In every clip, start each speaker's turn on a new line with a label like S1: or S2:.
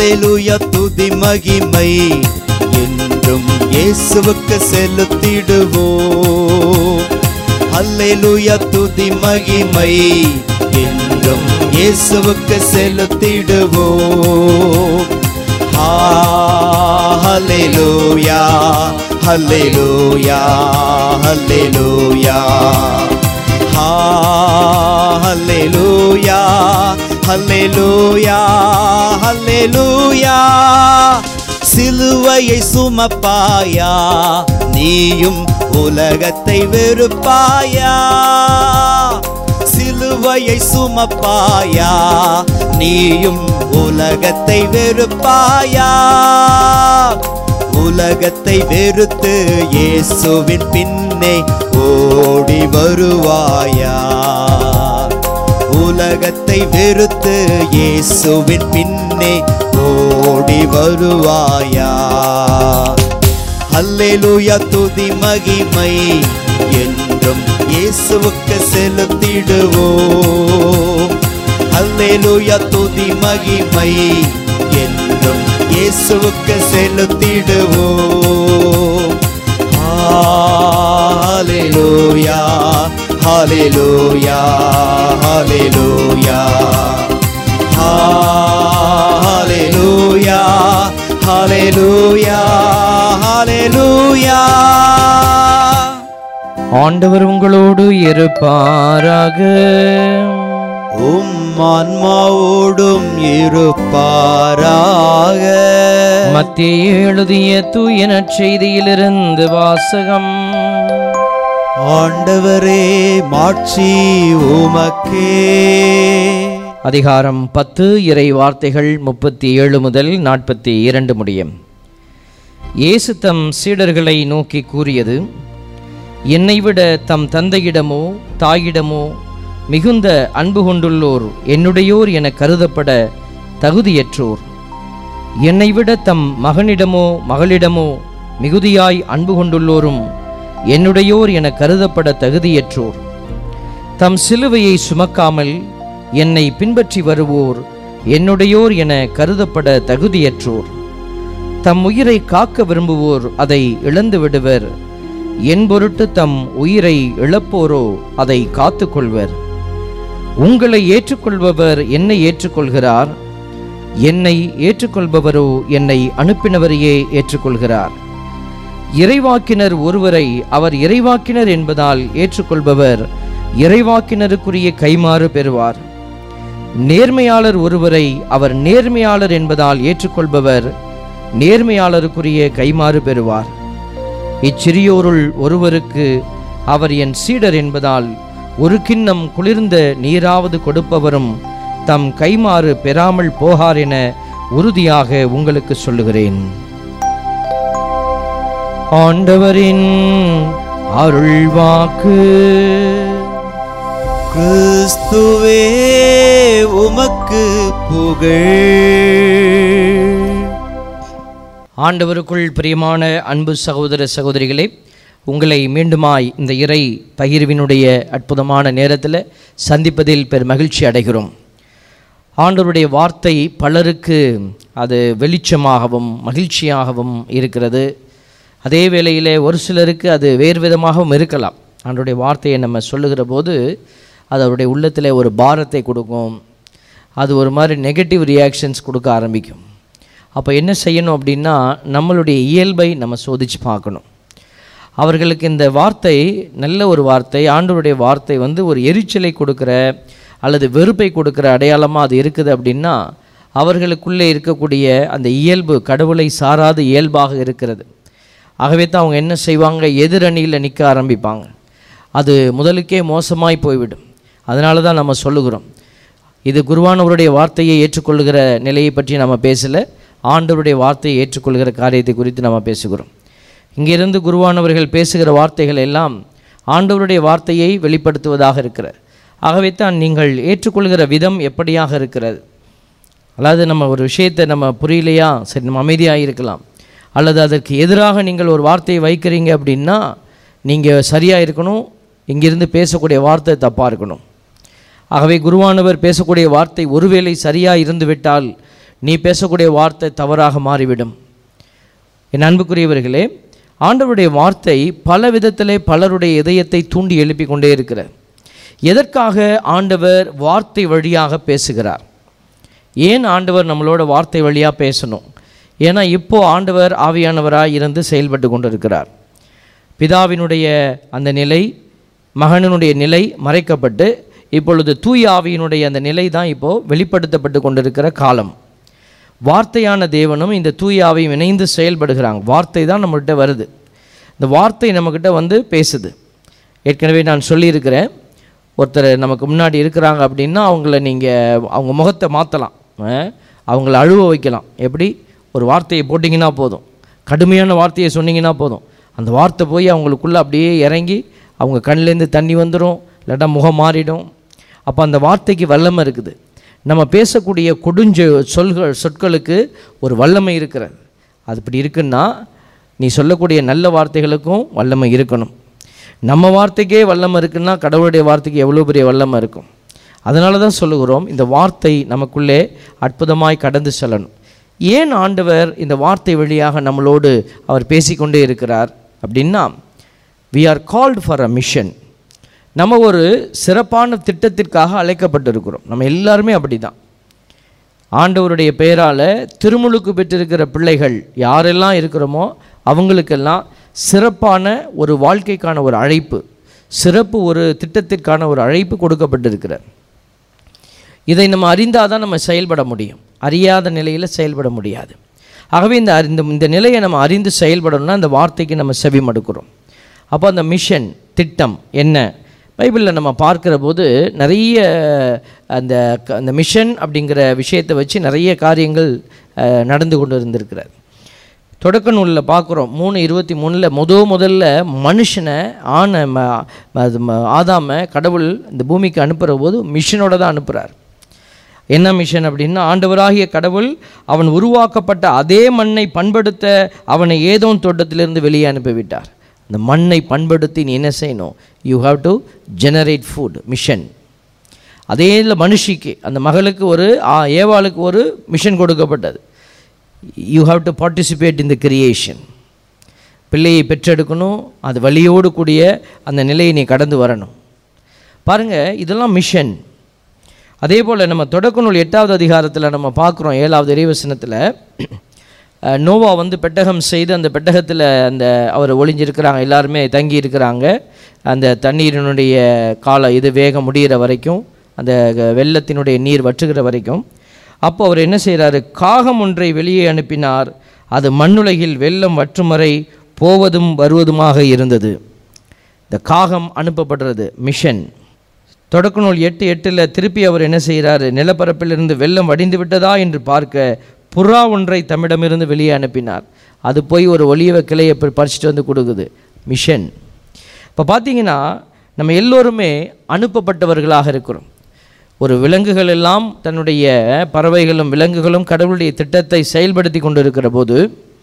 S1: அல்லேலூயா துதி மகிமை என்றும் இயேசுவுக்கு செலுத்திடுவோம் அல்லேலூயா துதி மகிமை என்றும் இயேசுவுக்கு செலுத்திடுவோம் ஹalleluya ஹalleluya ஹalleluya ஹalleluya ஹalleluya ஹalleluya சிலுவையை சுமப்பாயா நீயும் உலகத்தை வெறுப்பாயா சிலுவையை சுமப்பாயா நீயும் உலகத்தை வெறுப்பாயா உலகத்தை வெறுத்து இயேசுவின் பின்னே ஓடி வருவாயா உலகத்தை வெறுத்து இயேசுவின் பின்னே ஓடி வருவாயா அல்லேலூயா துதி மகிமை என்றும் இயேசுவுக்கு செலுத்திடுவோம் அல்லேலூயா துதி மகிமை என்றும் இயேசுவுக்கு செலுத்திடுவோம் ஹalleluya ஹalleluya ஹalleluya ஹalleluya ஹalleluya ஹalleluya
S2: ஆண்டவர் உங்களோடு இருப்பாராக
S1: உம் ஆன்மாவோடும் இருப்பாராக
S2: மத்திய எழுதிய தூய நற்செய்தியிலிருந்து வாசகம்
S1: ஆண்டவரே மாட்சி உமக்கே
S2: அதிகாரம் பத்து இறை வார்த்தைகள் முப்பத்தி ஏழு முதல் நாற்பத்தி இரண்டு முடியும் இயேசு தம் சீடர்களை நோக்கி கூறியது என்னை விட தம் தந்தையிடமோ தாயிடமோ மிகுந்த அன்பு கொண்டுள்ளோர் என்னுடையோர் என கருதப்பட தகுதியற்றோர் என்னை விட தம் மகனிடமோ மகளிடமோ மிகுதியாய் அன்பு கொண்டுள்ளோரும் என்னுடையோர் என கருதப்பட தகுதியற்றோர் தம் சிலுவையை சுமக்காமல் என்னை பின்பற்றி வருவோர் என்னுடையோர் என கருதப்பட தகுதியற்றோர் தம் உயிரை காக்க விரும்புவோர் அதை இழந்து விடுவர் என் பொருட்டு தம் உயிரை இழப்போரோ அதை காத்துக்கொள்வர் உங்களை ஏற்றுக்கொள்பவர் என்னை ஏற்றுக்கொள்கிறார் என்னை ஏற்றுக்கொள்பவரோ என்னை அனுப்பினவரையே ஏற்றுக்கொள்கிறார் இறைவாக்கினர் ஒருவரை அவர் இறைவாக்கினர் என்பதால் ஏற்றுக்கொள்பவர் இறைவாக்கினருக்குரிய கைமாறு பெறுவார் நேர்மையாளர் ஒருவரை அவர் நேர்மையாளர் என்பதால் ஏற்றுக்கொள்பவர் நேர்மையாளருக்குரிய கைமாறு பெறுவார் இச்சிறியோருள் ஒருவருக்கு அவர் என் சீடர் என்பதால் ஒரு கிண்ணம் குளிர்ந்த நீராவது கொடுப்பவரும் தம் கைமாறு பெறாமல் போகார் என உறுதியாக உங்களுக்கு சொல்லுகிறேன் ஆண்டவரின் அருள்வாக்கு
S1: கிறிஸ்துவே உமக்கு புகழ்
S2: ஆண்டவருக்குள் பிரியமான அன்பு சகோதர சகோதரிகளே உங்களை மீண்டுமாய் இந்த இறை பகிர்வினுடைய அற்புதமான நேரத்தில் சந்திப்பதில் பெரும் மகிழ்ச்சி அடைகிறோம் ஆண்டவருடைய வார்த்தை பலருக்கு அது வெளிச்சமாகவும் மகிழ்ச்சியாகவும் இருக்கிறது அதே வேளையிலே ஒரு சிலருக்கு அது வேறு விதமாகவும் இருக்கலாம் ஆண்டவருடைய வார்த்தையை நம்ம சொல்லுகிற போது அது அவருடைய உள்ளத்தில் ஒரு பாரத்தை கொடுக்கும் அது ஒரு மாதிரி நெகட்டிவ் ரியாக்ஷன்ஸ் கொடுக்க ஆரம்பிக்கும் அப்போ என்ன செய்யணும் அப்படின்னா நம்மளுடைய இயல்பை நம்ம சோதித்து பார்க்கணும் அவர்களுக்கு இந்த வார்த்தை நல்ல ஒரு வார்த்தை ஆண்டவருடைய வார்த்தை வந்து ஒரு எரிச்சலை கொடுக்குற அல்லது வெறுப்பை கொடுக்குற அடையாளமாக அது இருக்குது அப்படின்னா அவர்களுக்குள்ளே இருக்கக்கூடிய அந்த இயல்பு கடவுளை சாராத இயல்பாக இருக்கிறது ஆகவே தான் அவங்க என்ன செய்வாங்க எதிரணியில் நிற்க ஆரம்பிப்பாங்க அது முதலுக்கே மோசமாய் போய்விடும் அதனால தான் நம்ம சொல்லுகிறோம் இது குருவானவருடைய வார்த்தையை ஏற்றுக்கொள்கிற நிலையை பற்றி நம்ம பேசலை ஆண்டவருடைய வார்த்தையை ஏற்றுக்கொள்கிற காரியத்தை குறித்து நம்ம பேசுகிறோம் இங்கிருந்து குருவானவர்கள் பேசுகிற வார்த்தைகள் எல்லாம் ஆண்டவருடைய வார்த்தையை வெளிப்படுத்துவதாக இருக்கிற ஆகவே தான் நீங்கள் ஏற்றுக்கொள்கிற விதம் எப்படியாக இருக்கிறது அதாவது நம்ம ஒரு விஷயத்தை நம்ம புரியலையா சரி நம்ம அமைதியாக இருக்கலாம் அல்லது அதற்கு எதிராக நீங்கள் ஒரு வார்த்தையை வைக்கிறீங்க அப்படின்னா நீங்கள் சரியாக இருக்கணும் இங்கிருந்து பேசக்கூடிய வார்த்தை தப்பாக இருக்கணும் ஆகவே குருவானவர் பேசக்கூடிய வார்த்தை ஒருவேளை சரியாக இருந்துவிட்டால் நீ பேசக்கூடிய வார்த்தை தவறாக மாறிவிடும் என் அன்புக்குரியவர்களே ஆண்டவருடைய வார்த்தை பல விதத்திலே பலருடைய இதயத்தை தூண்டி எழுப்பி கொண்டே இருக்கிறார் எதற்காக ஆண்டவர் வார்த்தை வழியாக பேசுகிறார் ஏன் ஆண்டவர் நம்மளோட வார்த்தை வழியாக பேசணும் ஏன்னா இப்போ ஆண்டவர் ஆவியானவராக இருந்து செயல்பட்டு கொண்டிருக்கிறார் பிதாவினுடைய அந்த நிலை மகனினுடைய நிலை மறைக்கப்பட்டு இப்பொழுது தூய ஆவியினுடைய அந்த நிலை தான் இப்போது வெளிப்படுத்தப்பட்டு கொண்டிருக்கிற காலம் வார்த்தையான தேவனும் இந்த தூய ஆவியும் இணைந்து செயல்படுகிறாங்க வார்த்தை தான் நம்மகிட்ட வருது இந்த வார்த்தை நம்மக்கிட்ட வந்து பேசுது ஏற்கனவே நான் சொல்லியிருக்கிறேன் ஒருத்தர் நமக்கு முன்னாடி இருக்கிறாங்க அப்படின்னா அவங்கள நீங்கள் அவங்க முகத்தை மாற்றலாம் அவங்கள அழுவ வைக்கலாம் எப்படி ஒரு வார்த்தையை போட்டிங்கன்னா போதும் கடுமையான வார்த்தையை சொன்னீங்கன்னா போதும் அந்த வார்த்தை போய் அவங்களுக்குள்ளே அப்படியே இறங்கி அவங்க கண்ணிலேருந்து தண்ணி வந்துடும் இல்லாட்டா முகம் மாறிடும் அப்போ அந்த வார்த்தைக்கு வல்லமை இருக்குது நம்ம பேசக்கூடிய கொடுஞ்ச சொல்கள் சொற்களுக்கு ஒரு வல்லமை இருக்கிறது அது இப்படி இருக்குன்னா நீ சொல்லக்கூடிய நல்ல வார்த்தைகளுக்கும் வல்லமை இருக்கணும் நம்ம வார்த்தைக்கே வல்லமை இருக்குன்னா கடவுளுடைய வார்த்தைக்கு எவ்வளோ பெரிய வல்லமை இருக்கும் அதனால தான் சொல்லுகிறோம் இந்த வார்த்தை நமக்குள்ளே அற்புதமாய் கடந்து செல்லணும் ஏன் ஆண்டவர் இந்த வார்த்தை வழியாக நம்மளோடு அவர் பேசிக்கொண்டே இருக்கிறார் அப்படின்னா we are called for a mission நம்ம ஒரு சிறப்பான திட்டத்திற்காக அழைக்கப்பட்டிருக்கிறோம் நம்ம எல்லாருமே அப்படி தான் ஆண்டவருடைய பெயரால் திருமுழுக்கு பெற்றிருக்கிற பிள்ளைகள் யாரெல்லாம் இருக்கிறோமோ அவங்களுக்கெல்லாம் சிறப்பான ஒரு வாழ்க்கைக்கான ஒரு அழைப்பு சிறப்பு ஒரு திட்டத்திற்கான ஒரு அழைப்பு கொடுக்கப்பட்டிருக்கிறார் இதை நம்ம அறிந்தால் தான் நம்ம செயல்பட முடியும் அறியாத நிலையில் செயல்பட முடியாது ஆகவே இந்த இந்த இந்த நிலையை நம்ம அறிந்து செயல்படணும்னா இந்த வார்த்தைக்கு நம்ம செவி மடுக்கிறோம் அப்போ அந்த மிஷன் திட்டம் என்ன பைபிளில் நம்ம பார்க்கிற போது நிறைய அந்த க- அந்த மிஷன் அப்படிங்கிற விஷயத்தை வச்சு நிறைய காரியங்கள் அஹ், நடந்து கொண்டு இருந்திருக்கிறார் தொடக்க நூலில் பார்க்குறோம் மூணு இருபத்தி மூணில் முத முதல்ல மனுஷனை ஆன ம அது ம- ஆதாம கடவுள் இந்த பூமிக்கு அனுப்புகிற போது மிஷனோட தான் அனுப்புகிறார் என்ன மிஷன் அப்படின்னா ஆண்டவராகிய கடவுள் அவன் உருவாக்கப்பட்ட அதே மண்ணை பண்படுத்த அவனை ஏதோ தோட்டத்திலிருந்து வெளியே அனுப்பிவிட்டார் அந்த மண்ணை பண்படுத்தி நீ என்ன செய்யணும் you have to generate food mission அதே இல்லை மனுஷிக்கு அந்த மகளுக்கு ஒரு ஆ, ஏவாளுக்கு ஒரு மிஷன் கொடுக்கப்பட்டது you have to participate in the creation பிள்ளையை பெற்றெடுக்கணும் அது வழியோடு கூடிய அந்த நிலையை நீ கடந்து வரணும் பாருங்கள் இதெல்லாம் மிஷன் அதே போல் நம்ம தொடக்க நூல் எட்டாவது அதிகாரத்தில் நம்ம பார்க்குறோம் ஏழாவது இறைவசனத்தில் அஹ், நோவா வந்து பெட்டகம் செய்து அந்த பெட்டகத்தில் அந்த அவர் ஒளிஞ்சிருக்கிறாங்க எல்லாருமே தங்கி இருக்கிறாங்க அந்த தண்ணீரினுடைய கால இது வேகம் முடிகிற வரைக்கும் அந்த க- வெள்ளத்தினுடைய நீர் வற்றுகிற வரைக்கும் அப்போ அவர் என்ன செய்கிறாரு காகம் ஒன்றை வெளியே அனுப்பினார் அது மண்ணுலகில் வெள்ளம் வற்றும் வரை போவதும் வருவதுமாக இருந்தது இந்த காகம் அனுப்பப்படுறது மிஷன் தொடக்க நூல் எட்டு எட்டில் திருப்பி அவர் என்ன செய்கிறாரு நிலப்பரப்பிலிருந்து வெள்ளம் வடிந்து விட்டதா என்று பார்க்க புறா ஒன்றை தம்மிடமிருந்து வெளியே அனுப்பினார் அது போய் ஒரு ஒளியவ கிளையை ப- பறிச்சுட்டு வந்து கொடுக்குது மிஷன் இப்போ பார்த்தீங்கன்னா நம்ம எல்லோருமே அனுப்பப்பட்டவர்களாக இருக்கிறோம் ஒரு விலங்குகள் எல்லாம் தன்னுடைய பறவைகளும் விலங்குகளும் கடவுளுடைய திட்டத்தை செயல்படுத்தி கொண்டிருக்கிற போது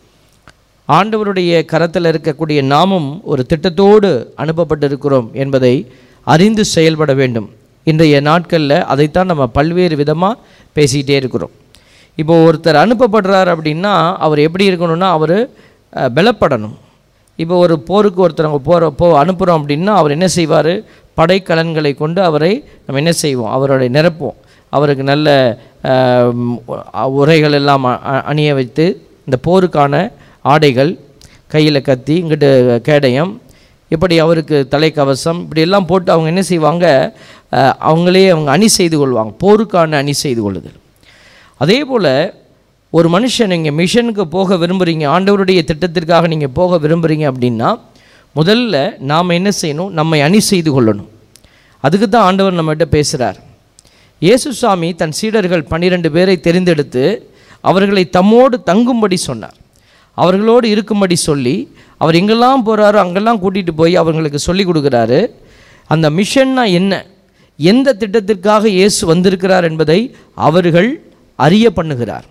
S2: ஆண்டவருடைய கரத்தில் இருக்கக்கூடிய நாமும் ஒரு திட்டத்தோடு அனுப்பப்பட்டிருக்கிறோம் என்பதை அறிந்து செயல்பட வேண்டும் இன்றைய நாட்களில் அதைத்தான் நம்ம பல்வேறு விதமாக பேசிக்கிட்டே இருக்கிறோம் இப்போ ஒருத்தர் அனுப்பப்படுறார் அப்படின்னா அவர் எப்படி இருக்கணும்னா அவர் பலப்படணும் இப்போ ஒரு போருக்கு ஒருத்தர் அவங்க போகிற போ அனுப்புகிறோம் அப்படின்னா அவர் என்ன செய்வார் படைக்கலன்களை கொண்டு அவரை நம்ம என்ன செய்வோம் அவருடைய நிரப்புவோம் அவருக்கு நல்ல அஹ், உரைகள் எல்லாம் அ- அ- அணிய வைத்து இந்த போருக்கான ஆடைகள் கையில் கத்தி இங்கிட்டு கேடயம் இப்படி அவருக்கு தலைக்கவசம் இப்படி எல்லாம் போட்டு அவங்க என்ன செய்வாங்க அஹ், அவங்களே அவங்க அணி செய்து கொள்வாங்க போருக்கான அணி செய்து கொள்ளுதல் அதே போல் ஒரு மனுஷன் நீங்கள் மிஷனுக்கு போக விரும்புகிறீங்க ஆண்டவருடைய திட்டத்திற்காக நீங்கள் போக விரும்புகிறீங்க அப்படின்னா முதல்ல நாம் என்ன செய்யணும் நம்மை அணி செய்து கொள்ளணும் அதுக்கு தான் ஆண்டவர் நம்மகிட்ட பேசுகிறார் இயேசு சுவாமி தன் சீடர்கள் பன்னிரண்டு பேரை தெரிந்தெடுத்து அவர்களை தம்மோடு தங்கும்படி சொன்னார் அவர்களோடு இருக்கும்படி சொல்லி அவர் எங்கெல்லாம் போகிறாரோ அங்கெல்லாம் கூட்டிகிட்டு போய் அவங்களுக்கு சொல்லி கொடுக்குறாரு அந்த மிஷன்னா என்ன எந்த திட்டத்திற்காக இயேசு வந்திருக்கிறார் என்பதை அவர்கள் அறிய பண்ணுகிறார்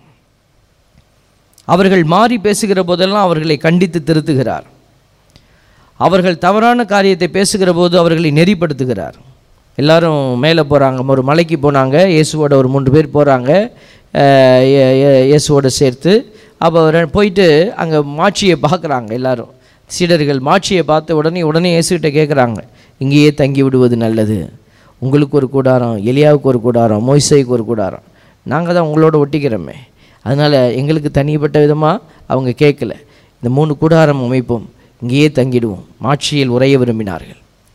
S2: அவர்கள் மாறி பேசுகிற போதெல்லாம் அவர்களை கண்டித்து திருத்துகிறார் அவர்கள் தவறான காரியத்தை பேசுகிற போது அவர்களை நெறிப்படுத்துகிறார் எல்லாரும் மேலே போகிறாங்க ஒரு மலைக்கு போனாங்க இயேசுவோட ஒரு மூன்று பேர் போகிறாங்க அஹ், இயே- இயே- இயேசுவோடு சேர்த்து அப்போ ரெ- போயிட்டு அங்கே மாட்சியை பார்க்குறாங்க எல்லாரும் சீடர்கள் மாட்சியை பார்த்த உடனே உடனே இயேசுகிட்ட கேட்குறாங்க இங்கேயே தங்கி விடுவது நல்லது உங்களுக்கு ஒரு கூடாரம் எலியாவுக்கு ஒரு கூடாரம் மொய்சைக்கு ஒரு கூடாரம் நாங்கள் தான் உங்களோட ஒட்டிக்கிறோமே அதனால் எங்களுக்கு தனிப்பட்ட விதமாக அவங்க கேட்கல இந்த மூணு கூடாரம் அமைப்போம் இங்கேயே தங்கிடுவோம் மாட்சியில் உறைய விரும்பினார்கள்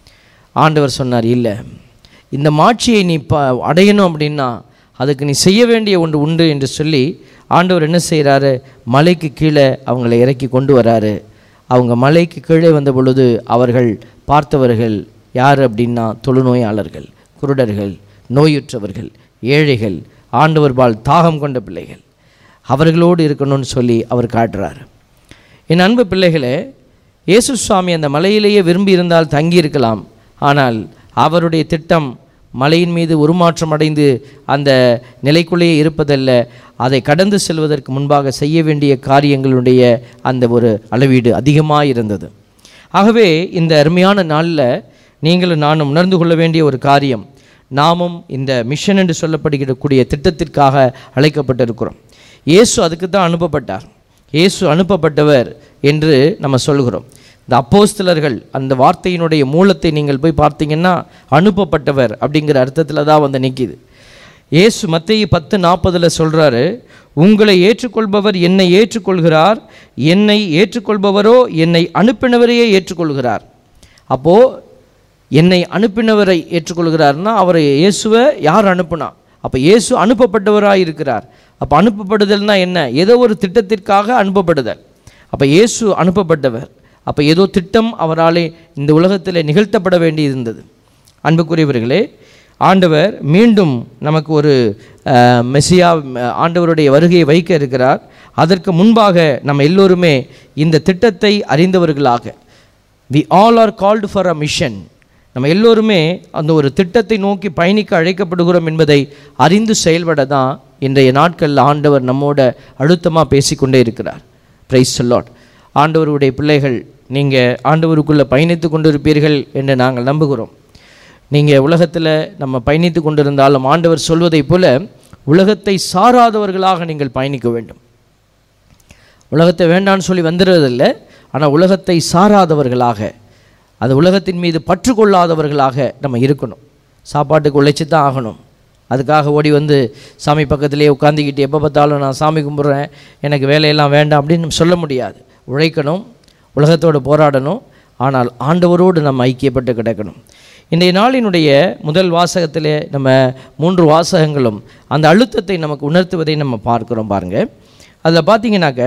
S2: ஆண்டவர் சொன்னார் இல்லை இந்த மாட்சியை நீ ப அடையணும் அப்படின்னா அதுக்கு நீ செய்ய வேண்டிய ஒன்று உண்டு என்று சொல்லி ஆண்டவர் என்ன செய்கிறாரு மலைக்கு கீழே அவங்கள இறக்கி கொண்டு வராரு அவங்க மலைக்கு கீழே வந்த பொழுது அவர்கள் பார்த்தவர்கள் யார் அப்படின்னா தொழுநோயாளர்கள் குருடர்கள் நோயுற்றவர்கள் ஏழைகள் ஆண்டவர் பால் தாகம் கொண்ட பிள்ளைகள் அவர்களோடு இருக்கணும்னு சொல்லி அவர் காட்டுறாரு என் அன்பு பிள்ளைகளே இயேசு சுவாமி அந்த மலையிலேயே விரும்பி இருந்தால் தங்கியிருக்கலாம் ஆனால் அவருடைய திட்டம் மலையின் மீது உருமாற்றம் அடைந்து அந்த நிலைக்குள்ளேயே இருப்பதல்ல அதை கடந்து செல்வதற்கு முன்பாக செய்ய வேண்டிய காரியங்களுடைய அந்த ஒரு அளவீடு அதிகமாக இருந்தது ஆகவே இந்த அருமையான நாளில் நீங்களும் நானும் உணர்ந்து கொள்ள வேண்டிய ஒரு காரியம் நாமும் இந்த மிஷன் என்று சொல்லப்படுகிற திட்டத்திற்காக அழைக்கப்பட்டிருக்கிறோம் இயேசு அதுக்கு தான் அனுப்பப்பட்டார் இயேசு அனுப்பப்பட்டவர் என்று நம்ம சொல்கிறோம் இந்த அப்போஸ்தலர்கள் அந்த வார்த்தையினுடைய மூலத்தை நீங்கள் போய் பார்த்தீங்கன்னா அனுப்பப்பட்டவர் அப்படிங்கிற அர்த்தத்தில் தான் வந்து நிற்கிது இயேசு மத்திய பத்து நாற்பதில் சொல்கிறாரு உங்களை ஏற்றுக்கொள்பவர் என்னை ஏற்றுக்கொள்கிறார் என்னை ஏற்றுக்கொள்பவரோ என்னை அனுப்பினவரையே ஏற்றுக்கொள்கிறார் அப்போது என்னை அனுப்பினவரை ஏற்றுக்கொள்கிறார்னா அவரை இயேசுவை யார் அனுப்புனா அப்போ இயேசு அனுப்பப்பட்டவராக இருக்கிறார் அப்போ அனுப்பப்படுதல்னா என்ன ஏதோ ஒரு திட்டத்திற்காக அனுப்பப்படுதல் அப்போ இயேசு அனுப்பப்பட்டவர் அப்போ ஏதோ திட்டம் அவராலே இந்த உலகத்தில் நிகழ்த்தப்பட வேண்டியிருந்தது அன்புக்குரியவர்களே ஆண்டவர் மீண்டும் நமக்கு ஒரு அஹ், மெசியா அஹ், ஆண்டவருடைய வருகையை வைக்க இருக்கிறார் அதற்கு முன்பாக நம்ம எல்லோருமே இந்த திட்டத்தை அறிந்தவர்களாக we all are called for a mission நம்ம எல்லோருமே அந்த ஒரு திட்டத்தை நோக்கி பயணிக்க அழைக்கப்படுகிறோம் என்பதை அறிந்து செயல்பட தான் இன்றைய நாட்களில் ஆண்டவர் நம்மோட அழுத்தமாக பேசிக்கொண்டே இருக்கிறார் பிரைஸ் சொல்லாட் ஆண்டவருடைய பிள்ளைகள் நீங்கள் ஆண்டவருக்குள்ளே பயணித்து கொண்டிருப்பீர்கள் என்று நாங்கள் நம்புகிறோம் நீங்கள் உலகத்தில் நம்ம பயணித்து கொண்டிருந்தாலும் ஆண்டவர் சொல்வதைப் போல உலகத்தை சாராதவர்களாக நீங்கள் பயணிக்க வேண்டும் உலகத்தை வேண்டான்னு சொல்லி வந்துடுறதில்ல ஆனால் உலகத்தை சாராதவர்களாக அந்த உலகத்தின் மீது பற்று கொள்ளாதவர்களாக நம்ம இருக்கணும் சாப்பாட்டுக்கு உழைச்சி தான் ஆகணும் அதுக்காக ஓடி வந்து சாமி பக்கத்திலே உட்காந்துக்கிட்டு எப்போ பார்த்தாலும் நான் சாமி கும்பிட்றேன் எனக்கு வேலையெல்லாம் வேண்டாம் அப்படின்னு நம்ம சொல்ல முடியாது உழைக்கணும் உலகத்தோடு போராடணும் ஆனால் ஆண்டவரோடு நம்ம ஐக்கியப்பட்டு கிடக்கணும் இன்றைய நாளினுடைய முதல் வாசகத்திலே நம்ம மூன்று வாசகங்களும் அந்த அழுத்தத்தை நமக்கு உணர்த்துவதை நம்ம பார்க்கிறோம் பாருங்கள் அதில் பார்த்தீங்கன்னாக்க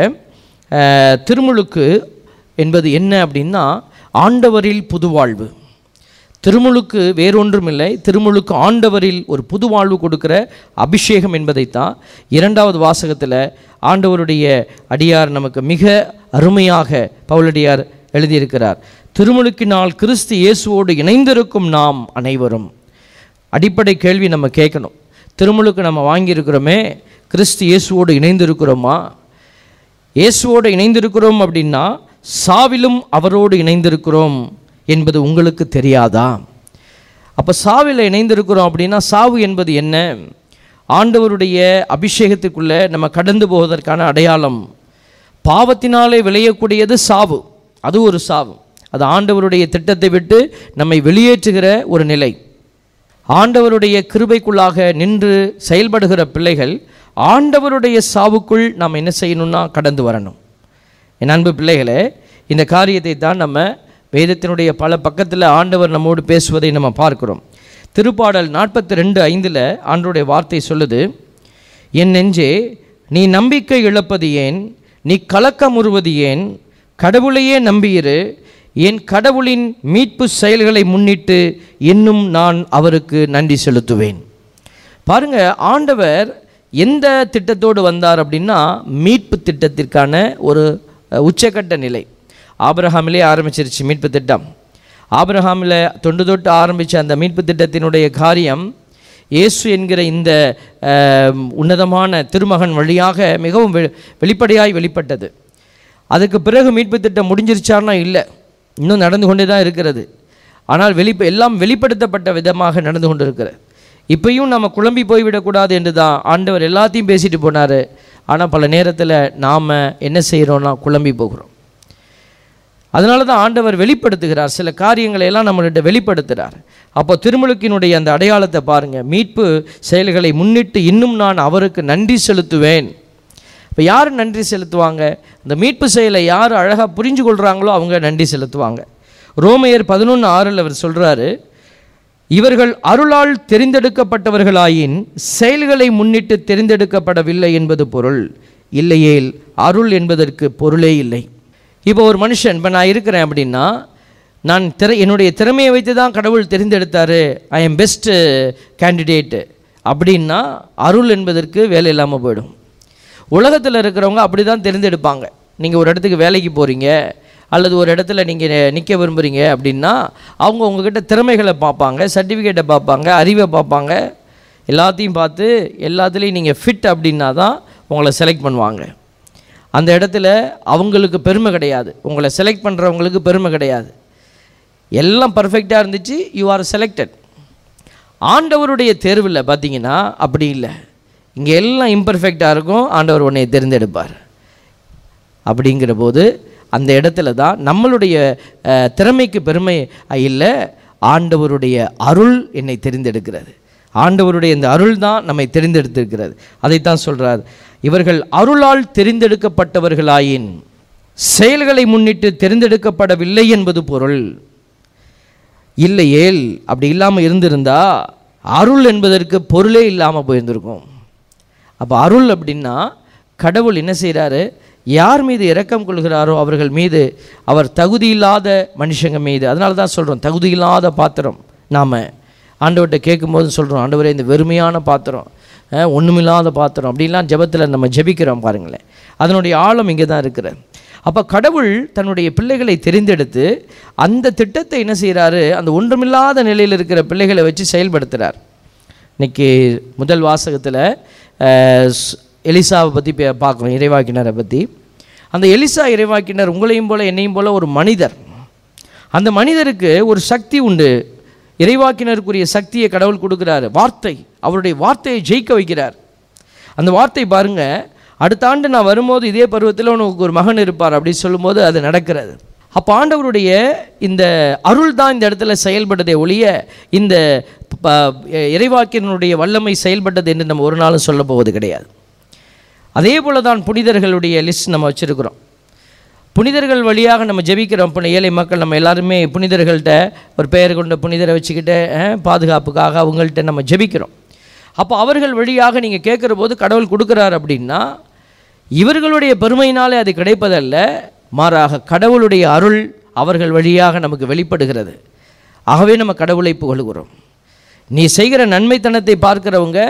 S2: அஹ், திருமுழுக்கு என்பது என்ன அப்படின்னா ஆண்டவரில் புதுவாழ்வு திருமுழுக்கு வேறொன்றுமில்லை திருமுழுக்கு ஆண்டவரில் ஒரு புது வாழ்வு கொடுக்கிற அபிஷேகம் என்பதைத்தான் இரண்டாவது வாசகத்தில் ஆண்டவருடைய அடியார் நமக்கு மிக அருமையாக பவுலடியார் எழுதியிருக்கிறார் திருமுழுக்கினால் கிறிஸ்து இயேசுவோடு இணைந்திருக்கும் நாம் அனைவரும் அடிப்படை கேள்வி நம்ம கேட்கணும் திருமுழுக்கு நம்ம வாங்கியிருக்கிறோமே கிறிஸ்து இயேசுவோடு இணைந்திருக்கிறோமா இயேசுவோடு இணைந்திருக்கிறோம் அப்படின்னா சாவிலும் அவரோடு இணைந்திருக்கிறோம் என்பது உங்களுக்கு தெரியாதா அப்போ சாவில் இணைந்திருக்கிறோம் அப்படின்னா சாவு என்பது என்ன ஆண்டவருடைய அபிஷேகத்துக்குள்ளே நம்ம கடந்து போவதற்கான அடையாளம் பாவத்தினாலே விளையக்கூடியது சாவு அது ஒரு சாவு அது ஆண்டவருடைய திட்டத்தை விட்டு நம்மை வெளியேற்றுகிற ஒரு நிலை ஆண்டவருடைய கிருபைக்குள்ளாக நின்று செயல்படுகிற பிள்ளைகள் ஆண்டவருடைய சாவுக்குள் நாம் என்ன செய்யணும்னா கடந்து வரணும் என் அன்பு பிள்ளைகளே இந்த காரியத்தை தான் நம்ம வேதத்தினுடைய பல பக்கத்தில் ஆண்டவர் நம்மோடு பேசுவதை நம்ம பார்க்கிறோம் திருப்பாடல் நாற்பத்தி ரெண்டு ஐந்தில் ஆண்டவருடைய வார்த்தை சொல்லுது என் நெஞ்சே நீ நம்பிக்கை இழப்பது ஏன் நீ கலக்கமுறுவது ஏன் கடவுளையே நம்பியிரு என் கடவுளின் மீட்பு செயல்களை முன்னிட்டு இன்னும் நான் அவருக்கு நன்றி செலுத்துவேன் பாருங்க ஆண்டவர் எந்த திட்டத்தோடு வந்தார் அப்படின்னா மீட்பு திட்டத்திற்கான ஒரு அஹ், உச்சக்கட்ட நிலை ஆபிரஹாமிலே ஆரம்பிச்சிருச்சு மீட்பு திட்டம் ஆபிரஹாமில் தொண்டு தொட்டு ஆரம்பித்த அந்த மீட்பு திட்டத்தினுடைய காரியம் இயேசு என்கிற இந்த அஹ், உன்னதமான திருமகன் வழியாக மிகவும் வெ- வெளிப்படையாய் வெளிப்பட்டது அதுக்கு பிறகு மீட்பு திட்டம் முடிஞ்சிருச்சான்னா இல்லை இன்னும் நடந்து கொண்டே தான் இருக்கிறது ஆனால் வெளிப்ப எல்லாம் வெளிப்படுத்தப்பட்ட விதமாக நடந்து கொண்டிருக்கிறது இப்பயும் நம்ம குழம்பி போய்விடக்கூடாது என்று தான் ஆண்டவர் எல்லாத்தையும் பேசிட்டு போனார் ஆனால் பல நேரத்தில் நாம் என்ன செய்கிறோன்னா குழம்பி போகிறோம் அதனால தான் ஆண்டவர் வெளிப்படுத்துகிறார் சில காரியங்களை எல்லாம் நம்மள்கிட்ட வெளிப்படுத்துகிறார் அப்போ திருமுழுக்கினுடைய அந்த அடையாளத்தை பாருங்கள் மீட்பு செயல்களை முன்னிட்டு இன்னும் நான் அவருக்கு நன்றி செலுத்துவேன் இப்போ யார் நன்றி செலுத்துவாங்க இந்த மீட்பு செயலை யார் அழகாக புரிஞ்சு கொள்கிறாங்களோ அவங்க நன்றி செலுத்துவாங்க ரோமையர் பதினொன்று ஆறில் அவர் சொல்கிறாரு இவர்கள் அருளால் தெரிந்தெடுக்கப்பட்டவர்களாயின் செயல்களை முன்னிட்டு தெரிந்தெடுக்கப்படவில்லை என்பது பொருள் இல்லையேல் அருள் என்பதற்கு பொருளே இல்லை இப்போ ஒரு மனுஷன் இப்போ நான் இருக்கிறேன் அப்படின்னா நான் திற என்னுடைய திறமையை வைத்து தான் கடவுள் தெரிந்தெடுத்தார் ஐ எம் பெஸ்ட்டு கேண்டிடேட்டு அப்படின்னா அருள் என்பதற்கு வேலை இல்லாமல் போயிடும் உலகத்தில் இருக்கிறவங்க அப்படி தான் தெரிந்தெடுப்பாங்க நீங்கள் ஒரு இடத்துக்கு வேலைக்கு போகிறீங்க அல்லது ஒரு இடத்துல நீங்கள் நிற்க விரும்புகிறீங்க அப்படின்னா அவங்க உங்ககிட்ட திறமைகளை பார்ப்பாங்க சர்டிஃபிகேட்டை பார்ப்பாங்க அறிவை பார்ப்பாங்க எல்லாத்தையும் பார்த்து எல்லாத்துலேயும் நீங்கள் ஃபிட் அப்படின்னா தான் உங்களை செலக்ட் பண்ணுவாங்க அந்த இடத்துல அவங்களுக்கு பெருமை கிடையாது உங்களை செலக்ட் பண்ணுறவங்களுக்கு பெருமை கிடையாது எல்லாம் பர்ஃபெக்டாக இருந்துச்சு யூ ஆர் செலக்டட் ஆண்டவருடைய தேர்வில் பார்த்தீங்கன்னா அப்படி இல்லை இங்கே எல்லாம் இம்பர்ஃபெக்டாக இருக்கும் ஆண்டவர் உன்னை தேர்ந்தெடுப்பார் அப்படிங்கிற போது அந்த இடத்துல தான் நம்மளுடைய அஹ், திறமைக்கு பெருமை இல்லை ஆண்டவருடைய அருள் என்னை தெரிந்தெடுக்கிறது ஆண்டவருடைய இந்த அருள் தான் நம்மை தெரிந்தெடுத்திருக்கிறது அதைத்தான் சொல்றார் இவர்கள் அருளால் தெரிந்தெடுக்கப்பட்டவர்களாயின் செயல்களை முன்னிட்டு தெரிந்தெடுக்கப்படவில்லை என்பது பொருள் இல்லையேல் அப்படி இல்லாமல் இருந்திருந்தா அருள் என்பதற்கு பொருளே இல்லாமல் போயிருந்திருக்கும் அப்போ அருள் அப்படின்னா கடவுள் என்ன செய்கிறாரு யார் மீது இரக்கம் கொள்கிறாரோ அவர்கள் மீது அவர் தகுதியில்லாத மனுஷங்க மீது அதனால தான் சொல்கிறோம் தகுதியில்லாத பாத்திரம் நாம் ஆண்டவர்கிட்ட கேட்கும்போது சொல்கிறோம் ஆண்டவரே இந்த வெறுமையான பாத்திரம் அஹ், ஒண்ணுமில்லாத பாத்திரம் அப்படின்லாம் ஜெபத்தில் நம்ம ஜெபிக்கிறோம் பாருங்களேன் அதனுடைய ஆழம் இங்கே தான் இருக்கிற அப்போ கடவுள் தன்னுடைய பிள்ளைகளை தெரிந்தெடுத்து அந்த திட்டத்தை என்ன செய்கிறாரு அந்த ஒன்றுமில்லாத நிலையில் இருக்கிற பிள்ளைகளை வச்சு செயல்படுத்துகிறார் இன்னைக்கு முதல் வாசகத்தில் எலிசாவை பற்றி பார்க்குறோம் இறைவாக்கினரை பற்றி அந்த எலிசா இறைவாக்கினர் உங்களையும் போல என்னையும் போல ஒரு மனிதர் அந்த மனிதருக்கு ஒரு சக்தி உண்டு இறைவாக்கினருக்குரிய சக்தியை கடவுள் கொடுக்குறாரு வார்த்தை அவருடைய வார்த்தையை ஜெயிக்க வைக்கிறார் அந்த வார்த்தை பாருங்க அடுத்த ஆண்டு நான் வரும்போது இதே பருவத்தில் உனக்கு ஒரு மகன் இருப்பார் அப்படின்னு சொல்லும்போது அது நடக்கிறது அப்போ ஆண்டவருடைய இந்த அருள் தான் இந்த இடத்துல செயல்பட்டதே ஒழிய இந்த ப- இறைவாக்கினுடைய வல்லமை செயல்பட்டது என்று நம்ம ஒரு நாளும் சொல்ல போவது கிடையாது அதே போல தான் புனிதர்களுடைய லிஸ்ட் நம்ம வச்சுருக்கிறோம் புனிதர்கள் வழியாக நம்ம ஜெபிக்கிறோம் இப்போ ஏழை மக்கள் நம்ம எல்லாருமே புனிதர்கள்ட்ட ஒரு பெயர் கொண்ட புனிதரை வச்சுக்கிட்டு அஹ், பாதுகாப்புக்காக அவங்கள்ட்ட நம்ம ஜெபிக்கிறோம் அப்போ அவர்கள் வழியாக நீங்கள் கேட்குற போது கடவுள் கொடுக்குறார் அப்படின்னா இவர்களுடைய பெருமையினாலே அது கிடைப்பதல்ல மாறாக கடவுளுடைய அருள் அவர்கள் வழியாக நமக்கு வெளிப்படுகிறது ஆகவே நம்ம கடவுளை புகழுகிறோம் நீ செய்கிற நன்மைத்தனத்தை பார்க்கிறவங்க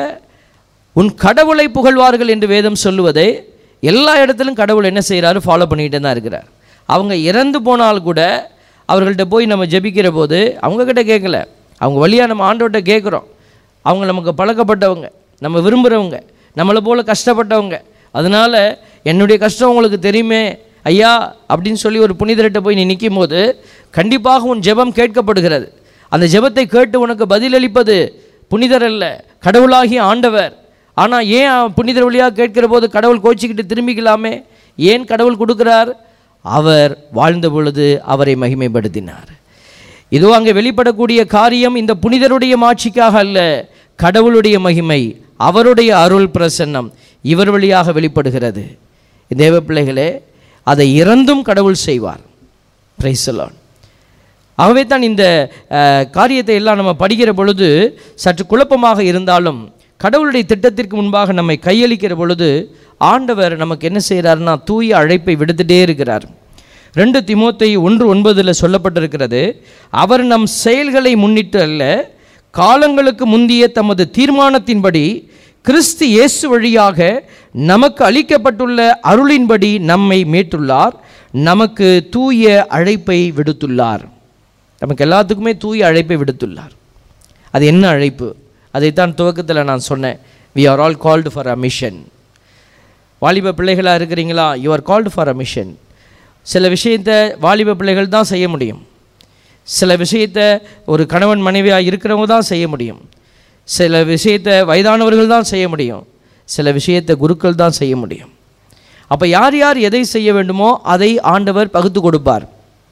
S2: உன் கடவுளை புகழ்வார்கள் என்று வேதம் சொல்லுவதை எல்லா இடத்திலும் கடவுள் என்ன செய்கிறாரு ஃபாலோ பண்ணிக்கிட்டே தான் இருக்கிறார் அவங்க இறந்து போனால் கூட அவர்கள்ட்ட போய் நம்ம ஜெபிக்கிற போது அவங்கக்கிட்ட கேட்கல அவங்க வழியாக நம்ம ஆண்டவர்கிட்ட கேட்குறோம் அவங்க நமக்கு பழக்கப்பட்டவங்க நம்ம விரும்புகிறவங்க நம்மளை போல் கஷ்டப்பட்டவங்க அதனால் என்னுடைய கஷ்டம் உங்களுக்கு தெரியுமே ஐயா அப்படின்னு சொல்லி ஒரு புனிதர்கிட்ட போய் நீ நிற்கும் போது கண்டிப்பாக உன் ஜெபம் கேட்கப்படுகிறது அந்த ஜெபத்தை கேட்டு உனக்கு பதிலளிப்பது புனிதர் அல்ல கடவுளாகிய ஆண்டவர் ஆனால் ஏன் அவன் புனிதர் வழியாக கேட்கிற போது கடவுள் கோச்சிக்கிட்டு திரும்பிக்கலாமே ஏன் கடவுள் கொடுக்கிறார் அவர் வாழ்ந்த பொழுது அவரை மகிமைப்படுத்தினார் இதோ அங்கே வெளிப்படக்கூடிய காரியம் இந்த புனிதருடைய மாட்சிக்காக அல்ல கடவுளுடைய மகிமை அவருடைய அருள் பிரசன்னம் இவர் வழியாக வெளிப்படுகிறது தேவ பிள்ளைகளே அதை இறந்தும் கடவுள் செய்வார் பிரைசலான் ஆகவே தான் இந்த அஹ், காரியத்தை எல்லாம் நம்ம படிக்கிற பொழுது சற்று குழப்பமாக இருந்தாலும் கடவுளுடைய திட்டத்திற்கு முன்பாக நம்மை கையளிக்கிற பொழுது ஆண்டவர் நமக்கு என்ன செய்கிறாருன்னா தூய அழைப்பை விடுத்துட்டே இருக்கிறார் ரெண்டு திமோத்தை ஒன்று ஒன்பதில் சொல்லப்பட்டிருக்கிறது அவர் நம் செயல்களை முன்னிட்டு அல்ல காலங்களுக்கு முந்திய தமது தீர்மானத்தின்படி கிறிஸ்து இயேசு வழியாக நமக்கு அளிக்கப்பட்டுள்ள அருளின்படி நம்மை மீட்டுள்ளார் நமக்கு தூய அழைப்பை விடுத்துள்ளார் நமக்கு எல்லாத்துக்குமே தூய அழைப்பை விடுத்துள்ளார் அது என்ன அழைப்பு அதைத்தான் துவக்கத்தில் நான் சொன்னேன் we are all called for a mission வாலிப பிள்ளைகளாக இருக்கிறீங்களா you are called for a mission சில விஷயத்தை வாலிப பிள்ளைகள் தான் செய்ய முடியும் சில விஷயத்தை ஒரு கணவன் மனைவியாக இருக்கிறவங்க தான் செய்ய முடியும் சில விஷயத்தை வயதானவர்கள் தான் செய்ய முடியும் சில விஷயத்தை குருக்கள் தான் செய்ய முடியும் அப்போ யார் யார் எதை செய்ய வேண்டுமோ அதை ஆண்டவர் பகுத்து கொடுப்பார்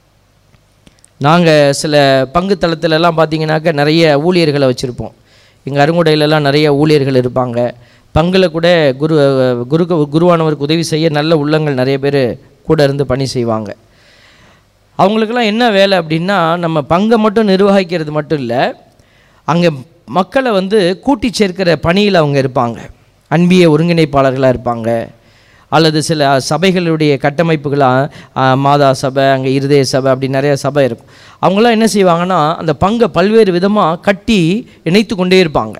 S2: நாங்கள் சில பங்கு தளத்துலலாம் பார்த்தீங்கன்னாக்க நிறைய ஊழியர்களை வச்சுருப்போம் எங்கள் அருங்குடையிலலாம் நிறைய ஊழியர்கள் இருப்பாங்க பங்கில் கூட குரு குரு குருவானவருக்கு உதவி செய்ய நல்ல உள்ளங்கள் நிறைய பேர் கூட இருந்து பணி செய்வாங்க அவங்களுக்கெல்லாம் என்ன வேலை அப்படின்னா நம்ம பங்கை மட்டும் நிர்வகிக்கிறது மட்டும் இல்லை அங்கே மக்களை வந்து கூட்டி சேர்க்கிற பணியில் அவங்க இருப்பாங்க அன்பிய ஒருங்கிணைப்பாளர்களாக இருப்பாங்க அல்லது சில சபைகளுடைய கட்டமைப்புகளாக மாதா சபை அங்கே இருதய சபை அப்படி நிறைய சபை இருக்கும் அவங்களாம் என்ன செய்வாங்கன்னா அந்த பங்கை பல்வேறு விதமாக கட்டி இணைத்து கொண்டே இருப்பாங்க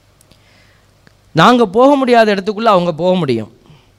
S2: நாங்கள் போக முடியாத இடத்துக்குள்ளே அவங்க போக முடியும்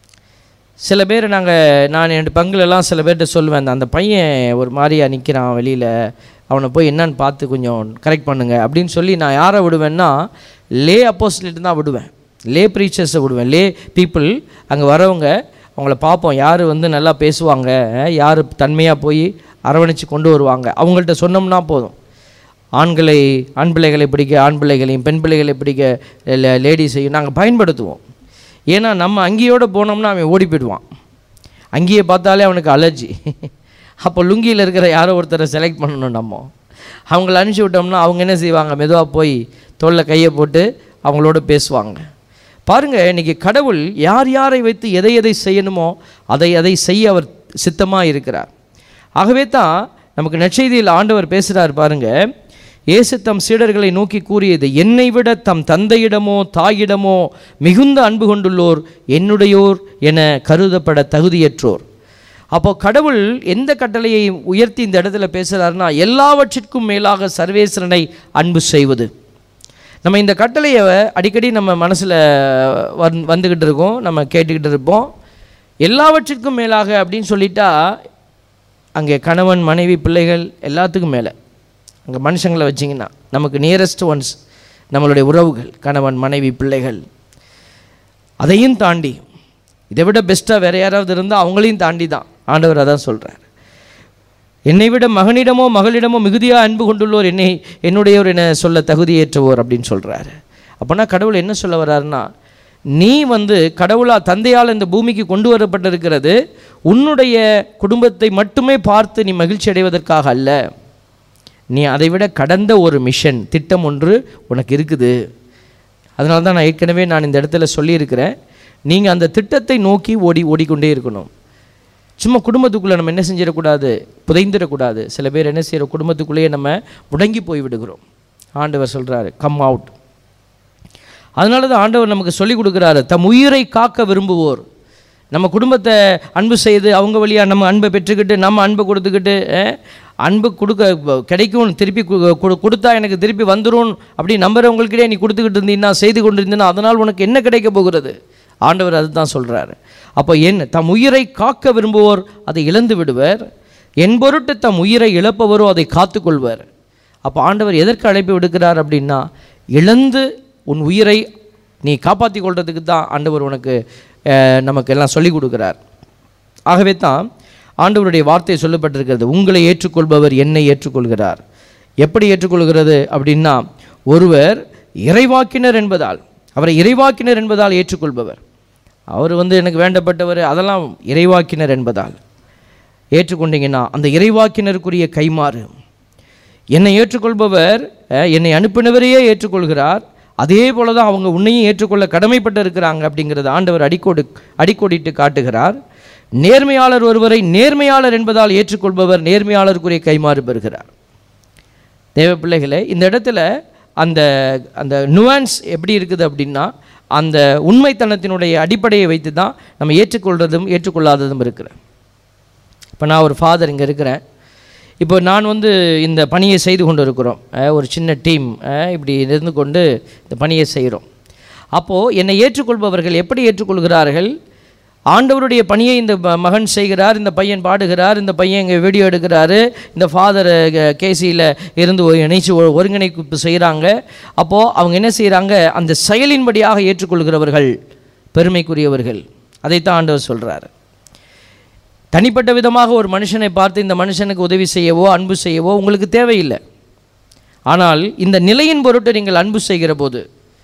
S2: சில பேர் நாங்கள் நான் என் பங்குலலாம் சில பேர்கிட்ட சொல்லுவேன் அந்த- அந்த பையன் ஒரு மாதிரியா நிற்கிறான் வெளியில் அவனை போய் என்னன்னு பார்த்து கொஞ்சம் கரெக்ட் பண்ணுங்க அப்படின்னு சொல்லி நான் யாரை விடுவேன்னா லே அப்போசிலேட்டு தான் விடுவேன் லே ப்ரீச்சர்ஸை விடுவேன் லே பீப்புள் அங்கே வரவங்க அவங்கள பார்ப்போம் யார் வந்து நல்லா பேசுவாங்க யார் தன்மையாக போய் அரவணைச்சு கொண்டு வருவாங்க அவங்கள்ட்ட சொன்னோம்னா போதும் ஆண்களை ஆண் பிள்ளைகளை பிடிக்க ஆண் பிள்ளைகளையும் பெண் பிள்ளைகளை பிடிக்க லேடிஸையும் நாங்கள் பயன்படுத்துவோம் ஏன்னா நம்ம அங்கேயோடு போனோம்னா அவன் ஓடி போயிடுவான் அங்கேயே பார்த்தாலே அவனுக்கு அலர்ஜி அப்போ லுங்கியில் இருக்கிற யாரோ ஒருத்தரை செலக்ட் பண்ணணும் நம்ம அவங்கள அனுப்பிச்சி விட்டோம்னா அவங்க என்ன செய்வாங்க மெதுவாக போய் தோளில் கையை போட்டு அவங்களோட பேசுவாங்க பாருங்கள் இன்றைக்கி கடவுள் யார் யாரை வைத்து எதை எதை செய்யணுமோ அதை அதை செய்ய அவர் சித்தமாக இருக்கிறார் ஆகவே தான் நமக்கு நற்செய்தியில் ஆண்டவர் பேசுகிறார் பாருங்க இயேசு தம் சீடர்களை நோக்கி கூறியது என்னை விட தம் தந்தையிடமோ தாயிடமோ மிகுந்த அன்பு கொண்டுள்ளோர் என்னுடையோர் என கருதப்பட தகுதியற்றோர் அப்போ கடவுள் எந்த கட்டளையை உயர்த்தி இந்த இடத்துல பேசுகிறாருன்னா எல்லாவற்றிற்கும் மேலாக சர்வேஸ்வரனை அன்பு செய்வது நம்ம இந்த கட்டளையை அடிக்கடி நம்ம மனசில் வந் வந்துக்கிட்டு இருக்கோம் நம்ம கேட்டுக்கிட்டு இருப்போம் எல்லாவற்றிற்கும் மேலாக அப்படின்னு சொல்லிட்டா அங்கே கணவன் மனைவி பிள்ளைகள் எல்லாத்துக்கும் மேலே அங்கே மனுஷங்களை வச்சிங்கன்னா நமக்கு நியரஸ்ட் ஒன்ஸ் நம்மளுடைய உறவுகள் கணவன் மனைவி பிள்ளைகள் அதையும் தாண்டி இதை விட பெஸ்ட்டாக வேறு யாராவது இருந்தால் அவங்களையும் தாண்டி தான் ஆண்டவர் அதான் சொல்கிறார் என்னை விட மகனிடமோ மகளிடமோ மிகுதியாக அன்பு கொண்டுள்ளோர் என்னை என்னுடையோர் என சொல்ல தகுதியேற்றவோர் அப்படின்னு சொல்கிறாரு அப்போனா கடவுள் என்ன சொல்ல வர்றாருன்னா நீ வந்து கடவுளா தந்தையால் இந்த பூமிக்கு கொண்டு வரப்பட்டிருக்கிறது உன்னுடைய குடும்பத்தை மட்டுமே பார்த்து நீ மகிழ்ச்சி அடைவதற்காக அல்ல நீ அதை விட கடந்த ஒரு மிஷன் திட்டம் ஒன்று உனக்கு இருக்குது அதனால தான் நான் ஏற்கனவே நான் இந்த இடத்துல சொல்லியிருக்கிறேன் நீங்கள் அந்த திட்டத்தை நோக்கி ஓடி ஓடிக்கொண்டே இருக்கணும் சும்மா குடும்பத்துக்குள்ளே நம்ம என்ன செஞ்சிடக்கூடாது புதைந்திடக்கூடாது சில பேர் என்ன செய்கிற குடும்பத்துக்குள்ளேயே நம்ம முடங்கி போய் விடுகிறோம் ஆண்டவர் சொல்கிறாரு கம் அவுட் அதனால தான் ஆண்டவர் நமக்கு சொல்லிக் கொடுக்குறாரு தம் உயிரை காக்க விரும்புவோர் நம்ம குடும்பத்தை அன்பு செய்து அவங்க வழியாக நம்ம அன்பை பெற்றுக்கிட்டு நம்ம அன்பை கொடுத்துக்கிட்டு அஹ், அன்பு கொடுக்க கிடைக்கும் திருப்பி கு- கு- கொடுத்தா எனக்கு திருப்பி வந்துடும் அப்படி நம்புறவங்களுக்கிட்டே நீ கொடுத்துக்கிட்டு இருந்தீங்கன்னா செய்து கொண்டு இருந்தீங்கன்னா அதனால் உனக்கு என்ன கிடைக்க போகிறது ஆண்டவர் அதுதான் சொல்கிறாரு அப்போ என் தம் உயிரை காக்க விரும்புவோர் அதை இழந்து விடுவர் என் பொருட்டு தம் உயிரை இழப்பவரோ அதை காத்துக்கொள்வர் அப்போ ஆண்டவர் எதற்கு அழைப்பு விடுக்கிறார் அப்படின்னா இழந்து உன் உயிரை நீ காப்பாற்றி கொள்றதுக்கு தான் ஆண்டவர் உனக்கு அஹ், நமக்கு எல்லாம் சொல்லிக் கொடுக்குறார் ஆகவே தான் ஆண்டவருடைய வார்த்தை சொல்லப்பட்டிருக்கிறது உங்களை ஏற்றுக்கொள்பவர் என்னை ஏற்றுக்கொள்கிறார் எப்படி ஏற்றுக்கொள்கிறது அப்படின்னா ஒருவர் இறைவாக்கினர் என்பதால் அவரை இறைவாக்கினர் என்பதால் ஏற்றுக்கொள்பவர் அவர் வந்து எனக்கு வேண்டப்பட்டவர் அதெல்லாம் இறைவாக்கினர் என்பதால் ஏற்றுக்கொண்டீங்கன்னா அந்த இறைவாக்கினருக்குரிய கைமாறு என்னை ஏற்றுக்கொள்பவர் அஹ், என்னை அனுப்பினவரையே ஏற்றுக்கொள்கிறார் அதே போல தான் அவங்க உன்னையும் ஏற்றுக்கொள்ள கடமைப்பட்டு இருக்கிறாங்க அப்படிங்கிறத ஆண்டவர் அடிக்கோடு அடிக்கோடிட்டு காட்டுகிறார் நேர்மையாளர் ஒருவரை நேர்மையாளர் என்பதால் ஏற்றுக்கொள்பவர் நேர்மையாளருக்குரிய கைமாறு பெறுகிறார் தேவ பிள்ளைகளே இந்த இடத்துல அந்த அந்த நுவான்ஸ் எப்படி இருக்குது அப்படின்னா அந்த உண்மைத்தனத்தினுடைய அடிப்படையை வைத்து தான் நம்ம ஏற்றுக்கொள்றதும் ஏற்றுக்கொள்ளாததும் இருக்கிறேன் இப்போ நான் ஒரு ஃபாதர் இங்கே இருக்கிறேன் இப்போ நான் வந்து இந்த பணியை செய்து கொண்டு இருக்கிறோம் அஹ், ஒரு சின்ன டீம் இப்படி இருந்து கொண்டு இந்த பணியை செய்கிறோம் அப்போது என்னை ஏற்றுக்கொள்பவர்கள் எப்படி ஏற்றுக்கொள்கிறார்கள் ஆண்டவருடைய பணியை இந்த ம- மகன் செய்கிறார் இந்த பையன் பாடுகிறார் இந்த பையன் இங்கே வீடியோ எடுக்கிறாரு இந்த ஃபாதர் கேசியில் இருந்து ஒரு இணைச்சு ஒரு ஒருங்கிணைப்பு செய்கிறாங்க அப்போது அவங்க என்ன செய்கிறாங்க அந்த செயலின்படியாக ஏற்றுக்கொள்கிறவர்கள் பெருமைக்குரியவர்கள் அதைத்தான் ஆண்டவர் சொல்கிறார் தனிப்பட்ட விதமாக ஒரு மனுஷனை பார்த்து இந்த மனுஷனுக்கு உதவி செய்யவோ அன்பு செய்யவோ உங்களுக்கு தேவையில்லை ஆனால் இந்த நிலையின் பொருட்டு நீங்கள் அன்பு செய்கிற போது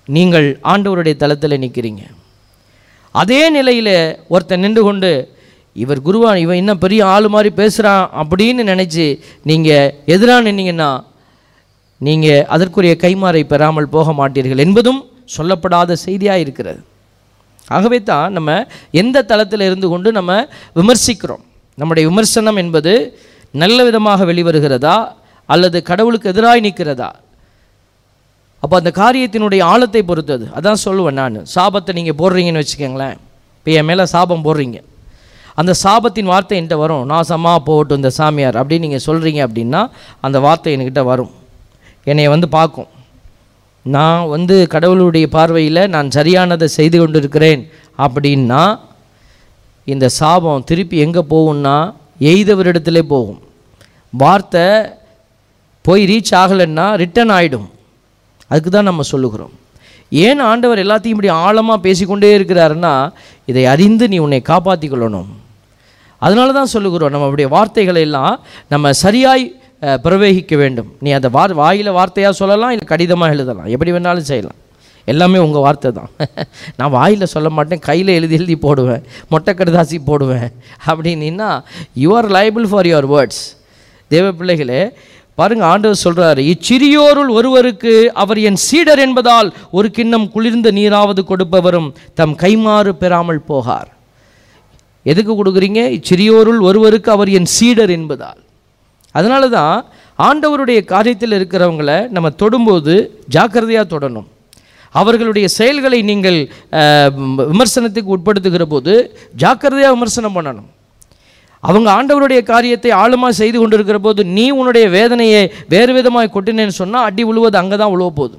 S2: நீங்கள் ஆண்டவருடைய தளத்தில் நிற்கிறீங்க அதே நிலையில் ஒருத்தன் நின்று கொண்டு இவர் குருவா இவன் இன்னும் பெரிய ஆள் மாதிரி பேசுகிறான் அப்படின்னு நினச்சி நீங்கள் எதிராக நின்னீங்கன்னா நீங்கள் அதற்குரிய கைமாறை பெறாமல் போக மாட்டீர்கள் என்பதும் சொல்லப்படாத செய்தியாக இருக்கிறது ஆகவே தான் நம்ம எந்த தளத்தில் இருந்து கொண்டு நம்ம விமர்சிக்கிறோம் நம்முடைய விமர்சனம் என்பது நல்ல விதமாக வெளிவருகிறதா அல்லது கடவுளுக்கு எதிராய் நிற்கிறதா அப்போ அந்த காரியத்தினுடைய ஆழத்தை பொறுத்தது அதான் சொல்லுவேன் நான் சாபத்தை நீங்கள் போடுறீங்கன்னு வச்சுக்கோங்களேன் இப்போ என் மேலே சாபம் போடுறீங்க அந்த சாபத்தின் வார்த்தை என்கிட்ட வரும் நாசமாக போகட்டும் இந்த சாமியார் அப்படின்னு நீங்கள் சொல்கிறீங்க அப்படின்னா அந்த வார்த்தை என்கிட்ட வரும் என்னை வந்து பார்க்கும் நான் வந்து கடவுளுடைய பார்வையில் நான் சரியானதை செய்து கொண்டிருக்கிறேன் அப்படின்னா இந்த சாபம் திருப்பி எங்கே போகும்னா எய்தவரிடத்திலே போகும் வார்த்தை போய் ரீச் ஆகலைன்னா ரிட்டர்ன் ஆகிடும் அதுக்கு தான் நம்ம சொல்லுகிறோம் ஏன் ஆண்டவர் எல்லாத்தையும் இப்படி ஆழமாக பேசிக்கொண்டே இருக்கிறாருன்னா இதை அறிந்து நீ உன்னை காப்பாற்றிக் கொள்ளணும் அதனால தான் சொல்லுகிறோம் நம்மளுடைய வார்த்தைகளை எல்லாம் நம்ம சரியாய் அஹ், பிரவேகிக்க வேண்டும் நீ அந்த வார் வாயில் வார்த்தையாக சொல்லலாம் இல்லை கடிதமாக எழுதலாம் எப்படி வேணாலும் செய்யலாம் எல்லாமே உங்கள் வார்த்தை தான் நான் வாயில் சொல்ல மாட்டேன் கையில் எழுதி எழுதி போடுவேன் மொட்டை கடுதாசி போடுவேன் அப்படின்னா you are liable for your words தேவ பிள்ளைகளே பாருங்க ஆண்டவர் சொல்றாரு இச்சிறியோருள் ஒருவருக்கு அவர் என் சீடர் என்பதால் ஒரு கிண்ணம் குளிர்ந்த நீராவது கொடுப்பவரும் தம் கைமாறு பெறாமல் போகார் எதுக்கு கொடுக்குறீங்க இச்சிறியோருள் ஒருவருக்கு அவர் என் சீடர் என்பதால் அதனால தான் ஆண்டவருடைய காரியத்தில் இருக்கிறவங்களை நம்ம தொடும்போது ஜாக்கிரதையாக தொடணும் அவர்களுடைய செயல்களை நீங்கள் அஹ், விமர்சனத்துக்கு உட்படுத்துகிற போது ஜாக்கிரதையாக விமர்சனம் பண்ணணும் அவங்க ஆண்டவருடைய காரியத்தை ஆழமாக செய்து கொண்டிருக்கிற போது நீ உன்னுடைய வேதனையை வேறு விதமாக கொட்டினேன்னு சொன்னால் அடி விழுவது அங்கே தான் விழுவ போகுது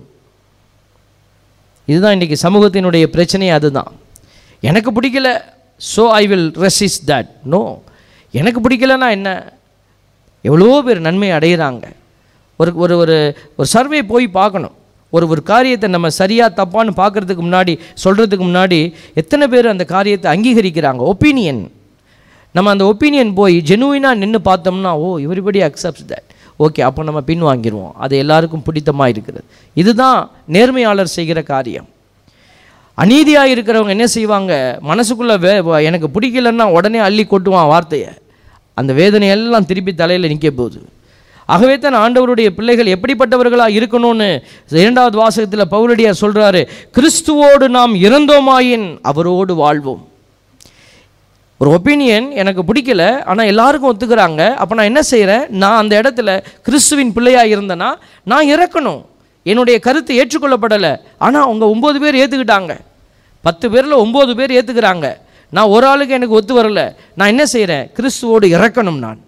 S2: இதுதான் இன்றைக்கி சமூகத்தினுடைய பிரச்சனையே அதுதான் எனக்கு பிடிக்கல so I will resist that no எனக்கு பிடிக்கலன்னா என்ன எவ்வளோ பேர் நன்மை அடைகிறாங்க ஒரு ஒரு ஒரு ஒரு சர்வே போய் பார்க்கணும் ஒரு ஒரு காரியத்தை நம்ம சரியாக தப்பான்னு பார்க்கறதுக்கு முன்னாடி சொல்கிறதுக்கு முன்னாடி எத்தனை பேர் அந்த காரியத்தை அங்கீகரிக்கிறாங்க ஒப்பீனியன் நம்ம அந்த ஒப்பீனியன் போய் ஜெனுவினாக நின்று பார்த்தோம்னா oh everybody accepts that okay அப்போ நம்ம பின் வாங்கிடுவோம் அது எல்லாருக்கும் பிடித்தமாக இருக்கிறது இதுதான் நேர்மையாளர் செய்கிற காரியம் அநீதியாக இருக்கிறவங்க என்ன செய்வாங்க மனசுக்குள்ளே வே வ- எனக்கு பிடிக்கலன்னா உடனே அள்ளி கொட்டுவான் வார்த்தையை அந்த வேதனை எல்லாம் திருப்பி தலையில் நிற்க போகுது ஆகவே தான் ஆண்டவருடைய பிள்ளைகள் எப்படிப்பட்டவர்களாக இருக்கணும்னு இரண்டாவது வாசகத்தில் பவுலடியார் சொல்கிறாரு கிறிஸ்துவோடு நாம் இறந்தோமாயின் அவரோடு வாழ்வோம் ஒரு ஒப்பீனியன் எனக்கு பிடிக்கல ஆனால் எல்லாருக்கும் ஒத்துக்கிறாங்க அப்போ நான் என்ன செய்கிறேன் நான் அந்த இடத்துல கிறிஸ்துவின் பிள்ளையாக இருந்தேன்னா நான் இறக்கணும் என்னுடைய கருத்து ஏற்றுக்கொள்ளப்படலை ஆனால் அவங்க ஒம்பது பேர் ஏற்றுக்கிட்டாங்க பத்து பேரில் ஒம்பது பேர் ஏற்றுக்கிறாங்க நான் ஒரு ஆளுக்கு எனக்கு ஒத்து வரல நான் என்ன செய்கிறேன் கிறிஸ்துவோடு இறக்கணும் நான்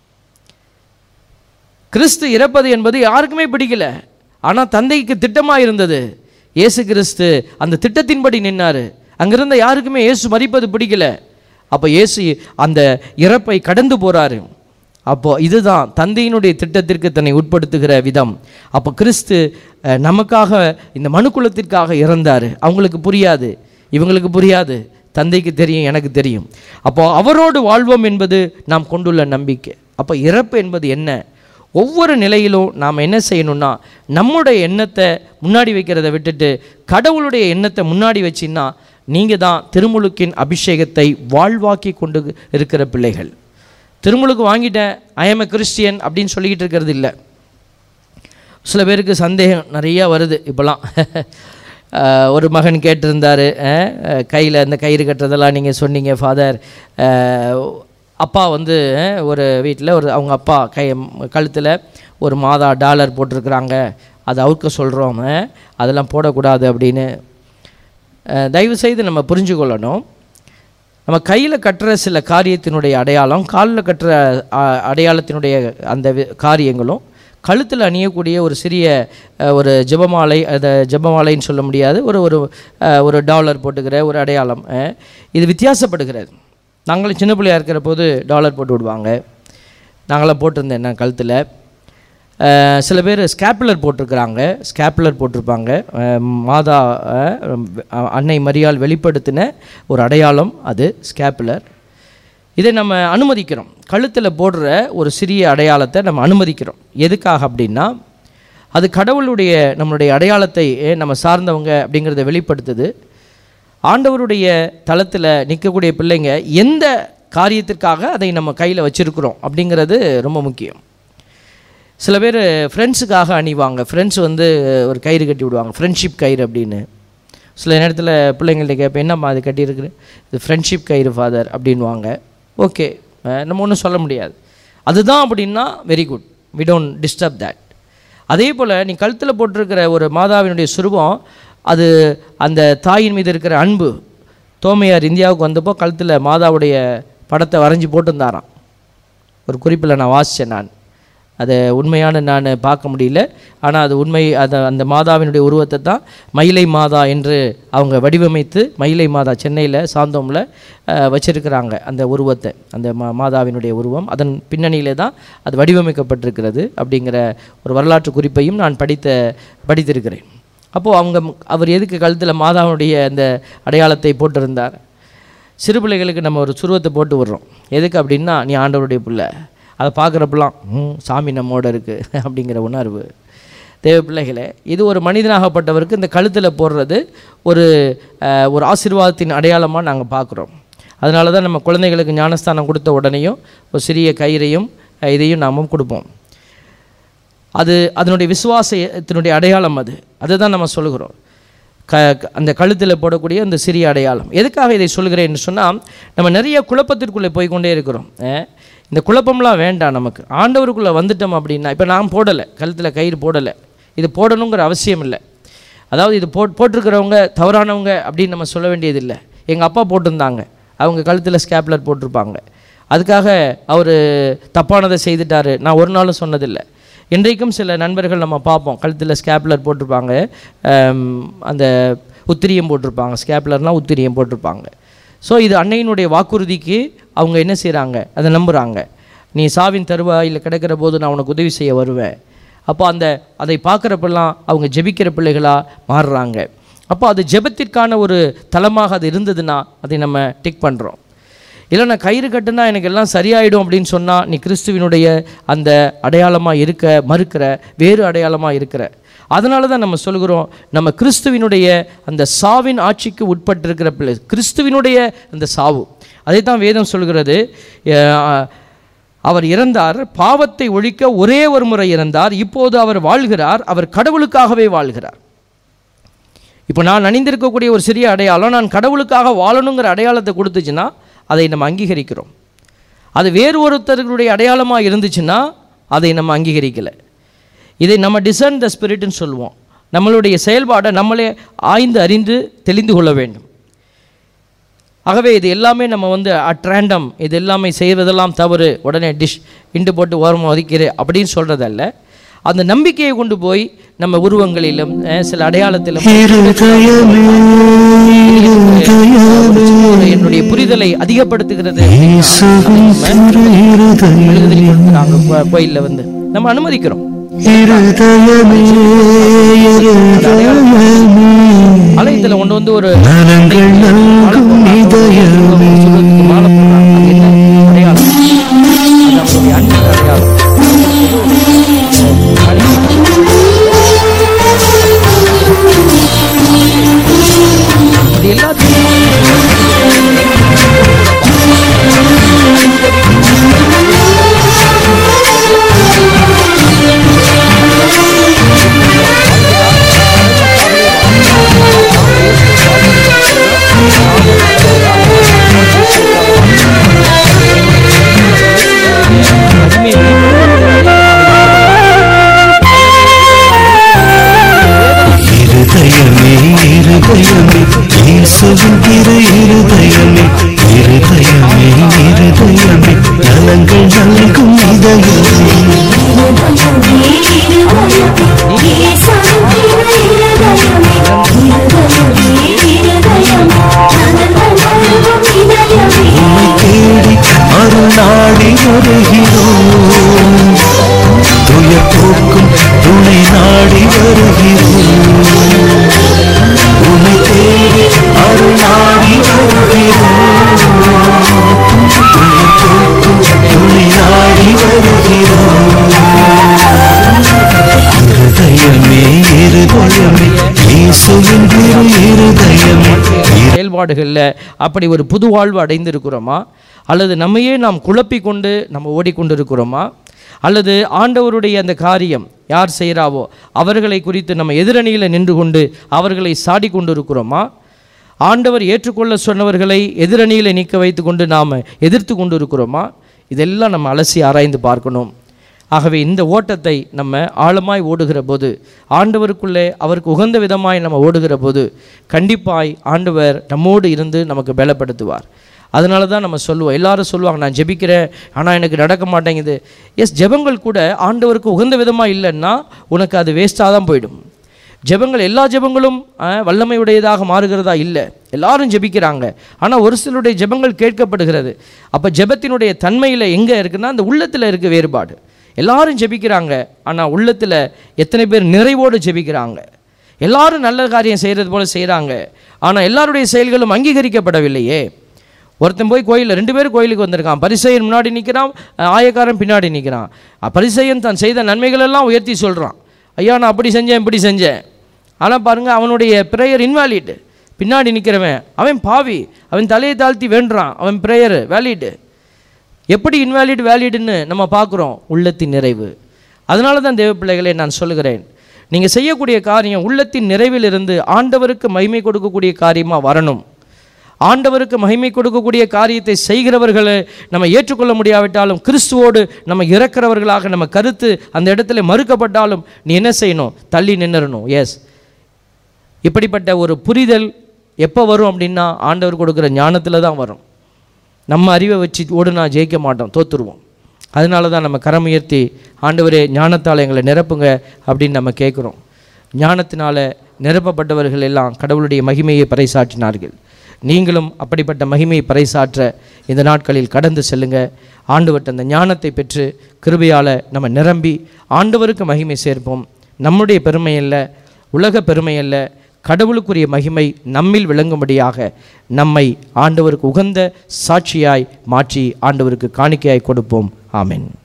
S2: கிறிஸ்து இறப்பது என்பது யாருக்குமே பிடிக்கல ஆனால் தந்தைக்கு திட்டமாக இருந்தது இயேசு கிறிஸ்து அந்த திட்டத்தின்படி நின்னார் அங்கிருந்த யாருக்குமே இயேசு மறிப்பது பிடிக்கல அப்போ இயேசு அந்த இறப்பை கடந்து போகிறாரு அப்போ இதுதான் தந்தையினுடைய திட்டத்திற்கு தன்னை உட்படுத்துகிற விதம் அப்போ கிறிஸ்து அஹ், நமக்காக இந்த மனுக்குலத்திற்காக இறந்தார் அவங்களுக்கு புரியாது இவங்களுக்கு புரியாது தந்தைக்கு தெரியும் எனக்கு தெரியும் அப்போ அவரோடு வாழ்வோம் என்பது நாம் கொண்டுள்ள நம்பிக்கை அப்போ இறப்பு என்பது என்ன ஒவ்வொரு நிலையிலும் நாம் என்ன செய்யணும்னா நம்முடைய எண்ணத்தை முன்னாடி வைக்கிறத விட்டுட்டு கடவுளுடைய எண்ணத்தை முன்னாடி வச்சின்னா நீங்கள் தான் திருமுழுக்கின் அபிஷேகத்தை வாழ்வாக்கி கொண்டு இருக்கிற பிள்ளைகள் திருமுழுக்கு வாங்கிட்டேன் ஐ எம் கிறிஸ்டியன் அப்படின்னு சொல்லிக்கிட்டு இருக்கிறது இல்லை சில பேருக்கு சந்தேகம் நிறையா வருது இப்போலாம் அஹ், ஒரு மகன் கேட்டிருந்தார் கையில் இந்த கயிறு கட்டுறதெல்லாம் நீங்கள் சொன்னீங்க ஃபாதர் அப்பா வந்து அஹ், ஒரு வீட்டில் ஒரு அவங்க அப்பா கை கழுத்தில் ஒரு மாதா டாலர் போட்டிருக்கிறாங்க அதை அவுக்க சொல்கிறோம் அதெல்லாம் போடக்கூடாது அப்படின்னு அஹ், தயவு செய்து நம்ம புரிஞ்சு கொள்ளணும் நம்ம கையில் கட்டுற சில காரியத்தினுடைய அடையாளம் காலில் கட்டுற அ- அடையாளத்தினுடைய அந்த வி- காரியங்களும் கழுத்தில் அணியக்கூடிய ஒரு சிறிய அஹ், ஒரு ஜெபமாலை அதை ஜெபமாலைன்னு சொல்ல முடியாது ஒரு ஒரு அஹ், ஒரு டாலர் போட்டுக்கிற ஒரு அடையாளம் அஹ், இது வித்தியாசப்படுகிறது நாங்களும் சின்ன பிள்ளையா இருக்கிற போது டாலர் போட்டு விடுவாங்க நாங்களாம் போட்டிருந்தேன் நான் கழுத்தில் அஹ், சில பேர் ஸ்கேப்புலர் போட்டிருக்கிறாங்க ஸ்கேப்புலர் போட்டிருப்பாங்க அஹ், மாதா அஹ், அன்னை மரியாள் வெளிப்படுத்தின ஒரு அடையாளம் அது ஸ்கேப்புலர் இதை நம்ம அனுமதிக்கிறோம் கழுத்தில் போடுற ஒரு சிறிய அடையாளத்தை நம்ம அனுமதிக்கிறோம் எதுக்காக அப்படின்னா அது கடவுளுடைய நம்மளுடைய அடையாளத்தை eh, நம்ம சார்ந்தவங்க அப்படிங்கிறத வெளிப்படுத்துது ஆண்டவருடைய தளத்தில் நிற்கக்கூடிய பிள்ளைங்க எந்த காரியத்திற்காக அதை நம்ம கையில் வச்சுருக்குறோம் அப்படிங்கிறது ரொம்ப முக்கியம் சில பேர் ஃப்ரெண்ட்ஸுக்காக அணிவாங்க ஃப்ரெண்ட்ஸ் வந்து ஒரு கயிறு கட்டி விடுவாங்க ஃப்ரெண்ட்ஷிப் கயிறு அப்படின்னு சில நேரத்தில் பிள்ளைங்கள்ட்ட கேட்பேன் என்னம்மா அது கட்டியிருக்கு இது ஃப்ரெண்ட்ஷிப் கயிறு ஃபாதர் அப்படின்வாங்க ஓகே நம்ம ஒன்றும் சொல்ல முடியாது அதுதான் அப்படின்னா very good we don't disturb that அதே போல் நீ கழுத்தில் போட்டிருக்கிற ஒரு மாதாவினுடைய சுரூபம் அது அந்த தாயின் மீது இருக்கிற அன்பு தோமையார் இந்தியாவுக்கு வந்தப்போ கழுத்தில் மாதாவுடைய படத்தை வரைஞ்சி போட்டிருந்தாராம் ஒரு குறிப்பில் நான் வாசித்தேன் நான் அதை உண்மையான நான் பார்க்க முடியல ஆனால் அது உண்மை அதை அந்த மாதாவினுடைய உருவத்தை தான் மயிலை மாதா என்று அவங்க வடிவமைத்து மயிலை மாதா சென்னையில் சாந்தோமில் வச்சிருக்கிறாங்க அந்த உருவத்தை அந்த மா மாதாவினுடைய உருவம் அதன் பின்னணியிலே தான் அது வடிவமைக்கப்பட்டிருக்கிறது அப்படிங்கிற ஒரு வரலாற்று குறிப்பையும் நான் படித்த படித்திருக்கிறேன் அப்போது அவங்க அவர் எதுக்கு கழுத்தில் மாதாவுடைய அந்த அடையாளத்தை போட்டிருந்தார் சிறு பிள்ளைகளுக்கு நம்ம ஒரு சுருவத்தை போட்டு விடுறோம் எதுக்கு அப்படின்னா நீ ஆண்டவருடைய பிள்ளை அதை பார்க்குறப்பெல்லாம் ம் சாமி நம்மோட இருக்குது அப்படிங்கிற உணர்வு தேவ பிள்ளைகளே இது ஒரு மனிதனாகப்பட்டவருக்கு இந்த கழுத்தில் போடுறது ஒரு அஹ், ஒரு ஆசீர்வாதத்தின் அடையாளமாக நாங்கள் பார்க்குறோம் அதனால தான் நம்ம குழந்தைகளுக்கு ஞானஸ்தானம் கொடுத்த உடனேயும் ஒரு சிறிய கயிறையும் அஹ், இதையும் நாமும் கொடுப்போம் அது அதனுடைய விசுவாசத்தினுடைய அடையாளம் அது அதை தான் நம்ம சொல்லுகிறோம் க க- அந்த கழுத்தில் போடக்கூடிய அந்த சிறிய அடையாளம் எதுக்காக இதை சொல்கிறேன்னு சொன்னால் நம்ம நிறைய குழப்பத்திற்குள்ளே போய் கொண்டே இருக்கிறோம் அஹ், இந்த குழப்பம்லாம் வேண்டாம் நமக்கு ஆண்டவருக்குள்ளே வந்துட்டோம் அப்படின்னா இப்போ நான் போடலை கழுத்தில் கயிறு போடலை இது போடணுங்கிற அவசியம் இல்லை அதாவது இது போட் போட்டிருக்கிறவங்க தவறானவங்க அப்படின்னு நம்ம சொல்ல வேண்டியதில்லை எங்கள் அப்பா போட்டிருந்தாங்க அவங்க கழுத்தில் ஸ்கேப்லர் போட்டிருப்பாங்க அதுக்காக அவர் தப்பானதை செய்துட்டாரு நான் ஒரு நாளும் சொன்னதில்லை இன்றைக்கும் சில நண்பர்கள் நம்ம பார்ப்போம் கழுத்தில் ஸ்கேப்லர் போட்டிருப்பாங்க ஆம், அந்த உத்திரியம் போட்டிருப்பாங்க ஸ்கேப்லர்னால் உத்திரியம் போட்டிருப்பாங்க ஸோ இது அன்னையினுடைய வாக்குறுதிக்கு அவங்க என்ன செய்கிறாங்க அதை நம்புகிறாங்க நீ சாவின் தருவாயில் கிடக்கிற போது நான் உனக்கு உதவி செய்ய வருவேன் அப்போ அந்த அதை பார்க்குறப்பெல்லாம் அவங்க ஜெபிக்கிற பிள்ளைகளாக மாறுறாங்க அப்போ அது ஜெபத்திற்கான ஒரு தலமாக அது இருந்ததுன்னா அதை நம்ம டிக் பண்ணுறோம் இல்லை நான் கயிறு கட்டுனா எனக்கு எல்லாம் சரியாயிடும் அப்படின்னு சொன்னால் நீ கிறிஸ்துவினுடைய அந்த அடையாளமாக இருக்க மறுக்கிற வேறு அடையாளமாக இருக்கிற அதனால தான் நம்ம சொல்கிறோம் நம்ம கிறிஸ்துவினுடைய அந்த சாவின் ஆட்சிக்கு உட்பட்டிருக்கிற பிள்ளை கிறிஸ்துவினுடைய அந்த சாவு அதை தான் வேதம் சொல்கிறது அஹ், அவர் இறந்தார் பாவத்தை ஒழிக்க ஒரே ஒரு முறை இறந்தார் இப்போது அவர் வாழ்கிறார் அவர் கடவுளுக்காகவே வாழ்கிறார் இப்போ நான் அணிந்திருக்கக்கூடிய ஒரு சிறிய அடையாளம் நான் கடவுளுக்காக வாழணுங்கிற அடையாளத்தை கொடுத்துச்சுன்னா அதை நம்ம அங்கீகரிக்கிறோம் அது வேறு ஒருத்தர்களுடைய அடையாளமாக இருந்துச்சுன்னா அதை நம்ம அங்கீகரிக்கலை இதை நம்ம டிசர்ன் த ஸ்பிரிட்னு சொல்லுவோம் நம்மளுடைய செயல்பாடை நம்மளே ஆய்ந்து அறிந்து தெளிந்து கொள்ள வேண்டும் ஆகவே இது எல்லாமே நம்ம வந்து அட் ரேண்டம் இது எல்லாமே செய்கிறதெல்லாம் தவறு உடனே டிஷ் இண்டு போட்டு ஓரமாக ஒதுக்கிறு அப்படின்னு சொல்கிறதல்ல அந்த நம்பிக்கையை கொண்டு போய் நம்ம உருவங்களிலும் அஹ், சில அடையாளத்திலும் ஒரு என்னுடைய புரிதலை அதிகப்படுத்துகிறது எழுதிருக்கிறாங்க கோ- கோயில்ல வந்து நம்ம அனுமதிக்கிறோம் ஆலயத்துல கொண்டு வந்து ஒரு சொல்றதுக்கு மாலை போடுறாங்க. அது என்ன அடையாளம் அது அவங்களுடைய அன்பின் அடையாளம் இது எல்லாத்தையும்
S3: இருதயமே இருதயமே இயேசுவின் திரு இருதயமே இருதயமே இருதயமே நலங்கள் நல்கும் இதயமே உம்மை தேடி அருளாடி வருகிறோம் துய போக்கும் துணை நாடி வருகிறோம் உம்மை தேடி அருளாடி வருகிறோம் துய போக்கும் துணை நாடி வருகிறோம் இருதயமே இயேசுவின் திரு இருதயமே
S2: செயல்பாடுகளில் அப்படி ஒரு புது வாழ்வு அடைந்திருக்கிறோமா அல்லது நம்மையே நாம் குழப்பி கொண்டு நம்ம ஓடிக்கொண்டு இருக்கிறோமா அல்லது ஆண்டவருடைய அந்த காரியம் யார் செய்கிறாவோ அவர்களை குறித்து நம்ம எதிரணியில் நின்று கொண்டு அவர்களை சாடி கொண்டு இருக்கிறோமா ஆண்டவர் ஏற்றுக்கொள்ள சொன்னவர்களை எதிரணியில் நிற்க வைத்து கொண்டு நாம் எதிர்த்து கொண்டு இருக்கிறோமா இதெல்லாம் நம்ம அலசி ஆராய்ந்து பார்க்கணும் ஆகவே இந்த ஓட்டத்தை நம்ம ஆழமாய் ஓடுகிற போது ஆண்டவருக்குள்ளே அவருக்கு உகந்த விதமாய் நம்ம ஓடுகிற போது கண்டிப்பாய் ஆண்டவர் நம்மோடு இருந்து நமக்கு பலப்படுத்துவார் அதனால தான் நம்ம சொல்லுவோம் எல்லாரும் சொல்லுவாங்க நான் ஜெபிக்கிறேன் ஆனால் எனக்கு நடக்க மாட்டேங்குது எஸ் ஜெபங்கள் கூட ஆண்டவருக்கு உகந்த விதமாக இல்லைன்னா உனக்கு அது வேஸ்ட்டாக தான் போயிடும் ஜெபங்கள் எல்லா ஜெபங்களும் அஹ், வல்லமை உடையதாக மாறுகிறதா இல்லை எல்லாரும் ஜெபிக்கிறாங்க ஆனால் ஒரு சிலருடைய ஜெபங்கள் கேட்கப்படுகிறது அப்போ ஜெபத்தினுடைய தன்மையில் எங்கே இருக்குன்னா அந்த உள்ளத்தில் இருக்க வேறுபாடு எல்லாரும் ஜெபிக்கிறாங்க ஆனால் உள்ளத்தில் எத்தனை பேர் நிறைவோடு ஜெபிக்கிறாங்க எல்லாரும் நல்ல காரியம் செய்கிறது போல செய்கிறாங்க ஆனால் எல்லாருடைய செயல்களும் அங்கீகரிக்கப்படவில்லையே ஒருத்தன் போய் கோயிலில் ரெண்டு பேரும் கோயிலுக்கு வந்திருக்கான் பரிசையன் முன்னாடி நிற்கிறான் ஆயக்காரன் பின்னாடி நிற்கிறான் அஹ், பரிசேயன் தான் செய்த நன்மைகள் எல்லாம் உயர்த்தி சொல்கிறான் ஐயா நான் அப்படி செஞ்சேன் இப்படி செஞ்சேன் ஆனால் பாருங்கள் அவனுடைய ப்ரேயர் இன்வாலிட் பின்னாடி நிற்கிறவன் அவன் பாவி அவன் தலையை தாழ்த்தி வேண்டுறான் அவன் ப்ரேயர் வேலிடு எப்படி இன்வாலிட் வேலிடுன்னு நம்ம பார்க்குறோம் உள்ளத்தின் நிறைவு அதனால தான் தேவ பிள்ளைகளே நான் சொல்லுகிறேன் நீங்கள் செய்யக்கூடிய காரியம் உள்ளத்தின் நிறைவிலிருந்து ஆண்டவருக்கு மகிமை கொடுக்கக்கூடிய காரியமாக வரணும் ஆண்டவருக்கு மகிமை கொடுக்கக்கூடிய காரியத்தை செய்கிறவர்களை நம்ம ஏற்றுக்கொள்ள முடியாவிட்டாலும் கிறிஸ்துவோடு நம்ம இறக்கிறவர்களாக நம்ம கருத்து அந்த இடத்துல மறுக்கப்பட்டாலும் நீ என்ன செய்யணும் தள்ளி நின்னுறணும் எஸ் இப்படிப்பட்ட ஒரு புரிதல் எப்போ வரும் அப்படின்னா ஆண்டவர் கொடுக்குற ஞானத்தில் தான் வரும் நம்ம அறிவை வச்சு ஓடுனா ஜெயிக்க மாட்டோம் தோத்துருவோம் அதனால தான் நம்ம கரம் உயர்த்தி ஆண்டவரே ஞானத்தால் எங்களை நிரப்புங்க அப்படின்னு நம்ம கேட்குறோம் ஞானத்தினால நிரப்பப்பட்டவர்கள் எல்லாம் கடவுளுடைய மகிமையை பறைசாற்றினார்கள் நீங்களும் அப்படிப்பட்ட மகிமையை பறைசாற்ற இந்த நாட்களில் கடந்து செல்லுங்க ஆண்டவர்ட்ட அந்த ஞானத்தை பெற்று கிருபையால் நம்ம நிரம்பி ஆண்டவருக்கு மகிமை சேர்ப்போம் நம்முடைய பெருமை அல்ல உலக பெருமை அல்ல கடவுளுக்குரிய மகிமை நம்மில் விளங்கும்படியாக நம்மை ஆண்டவருக்கு உகந்த சாட்சியாய் மாற்றி ஆண்டவருக்கு காணிக்கையாய் கொடுப்போம் ஆமென்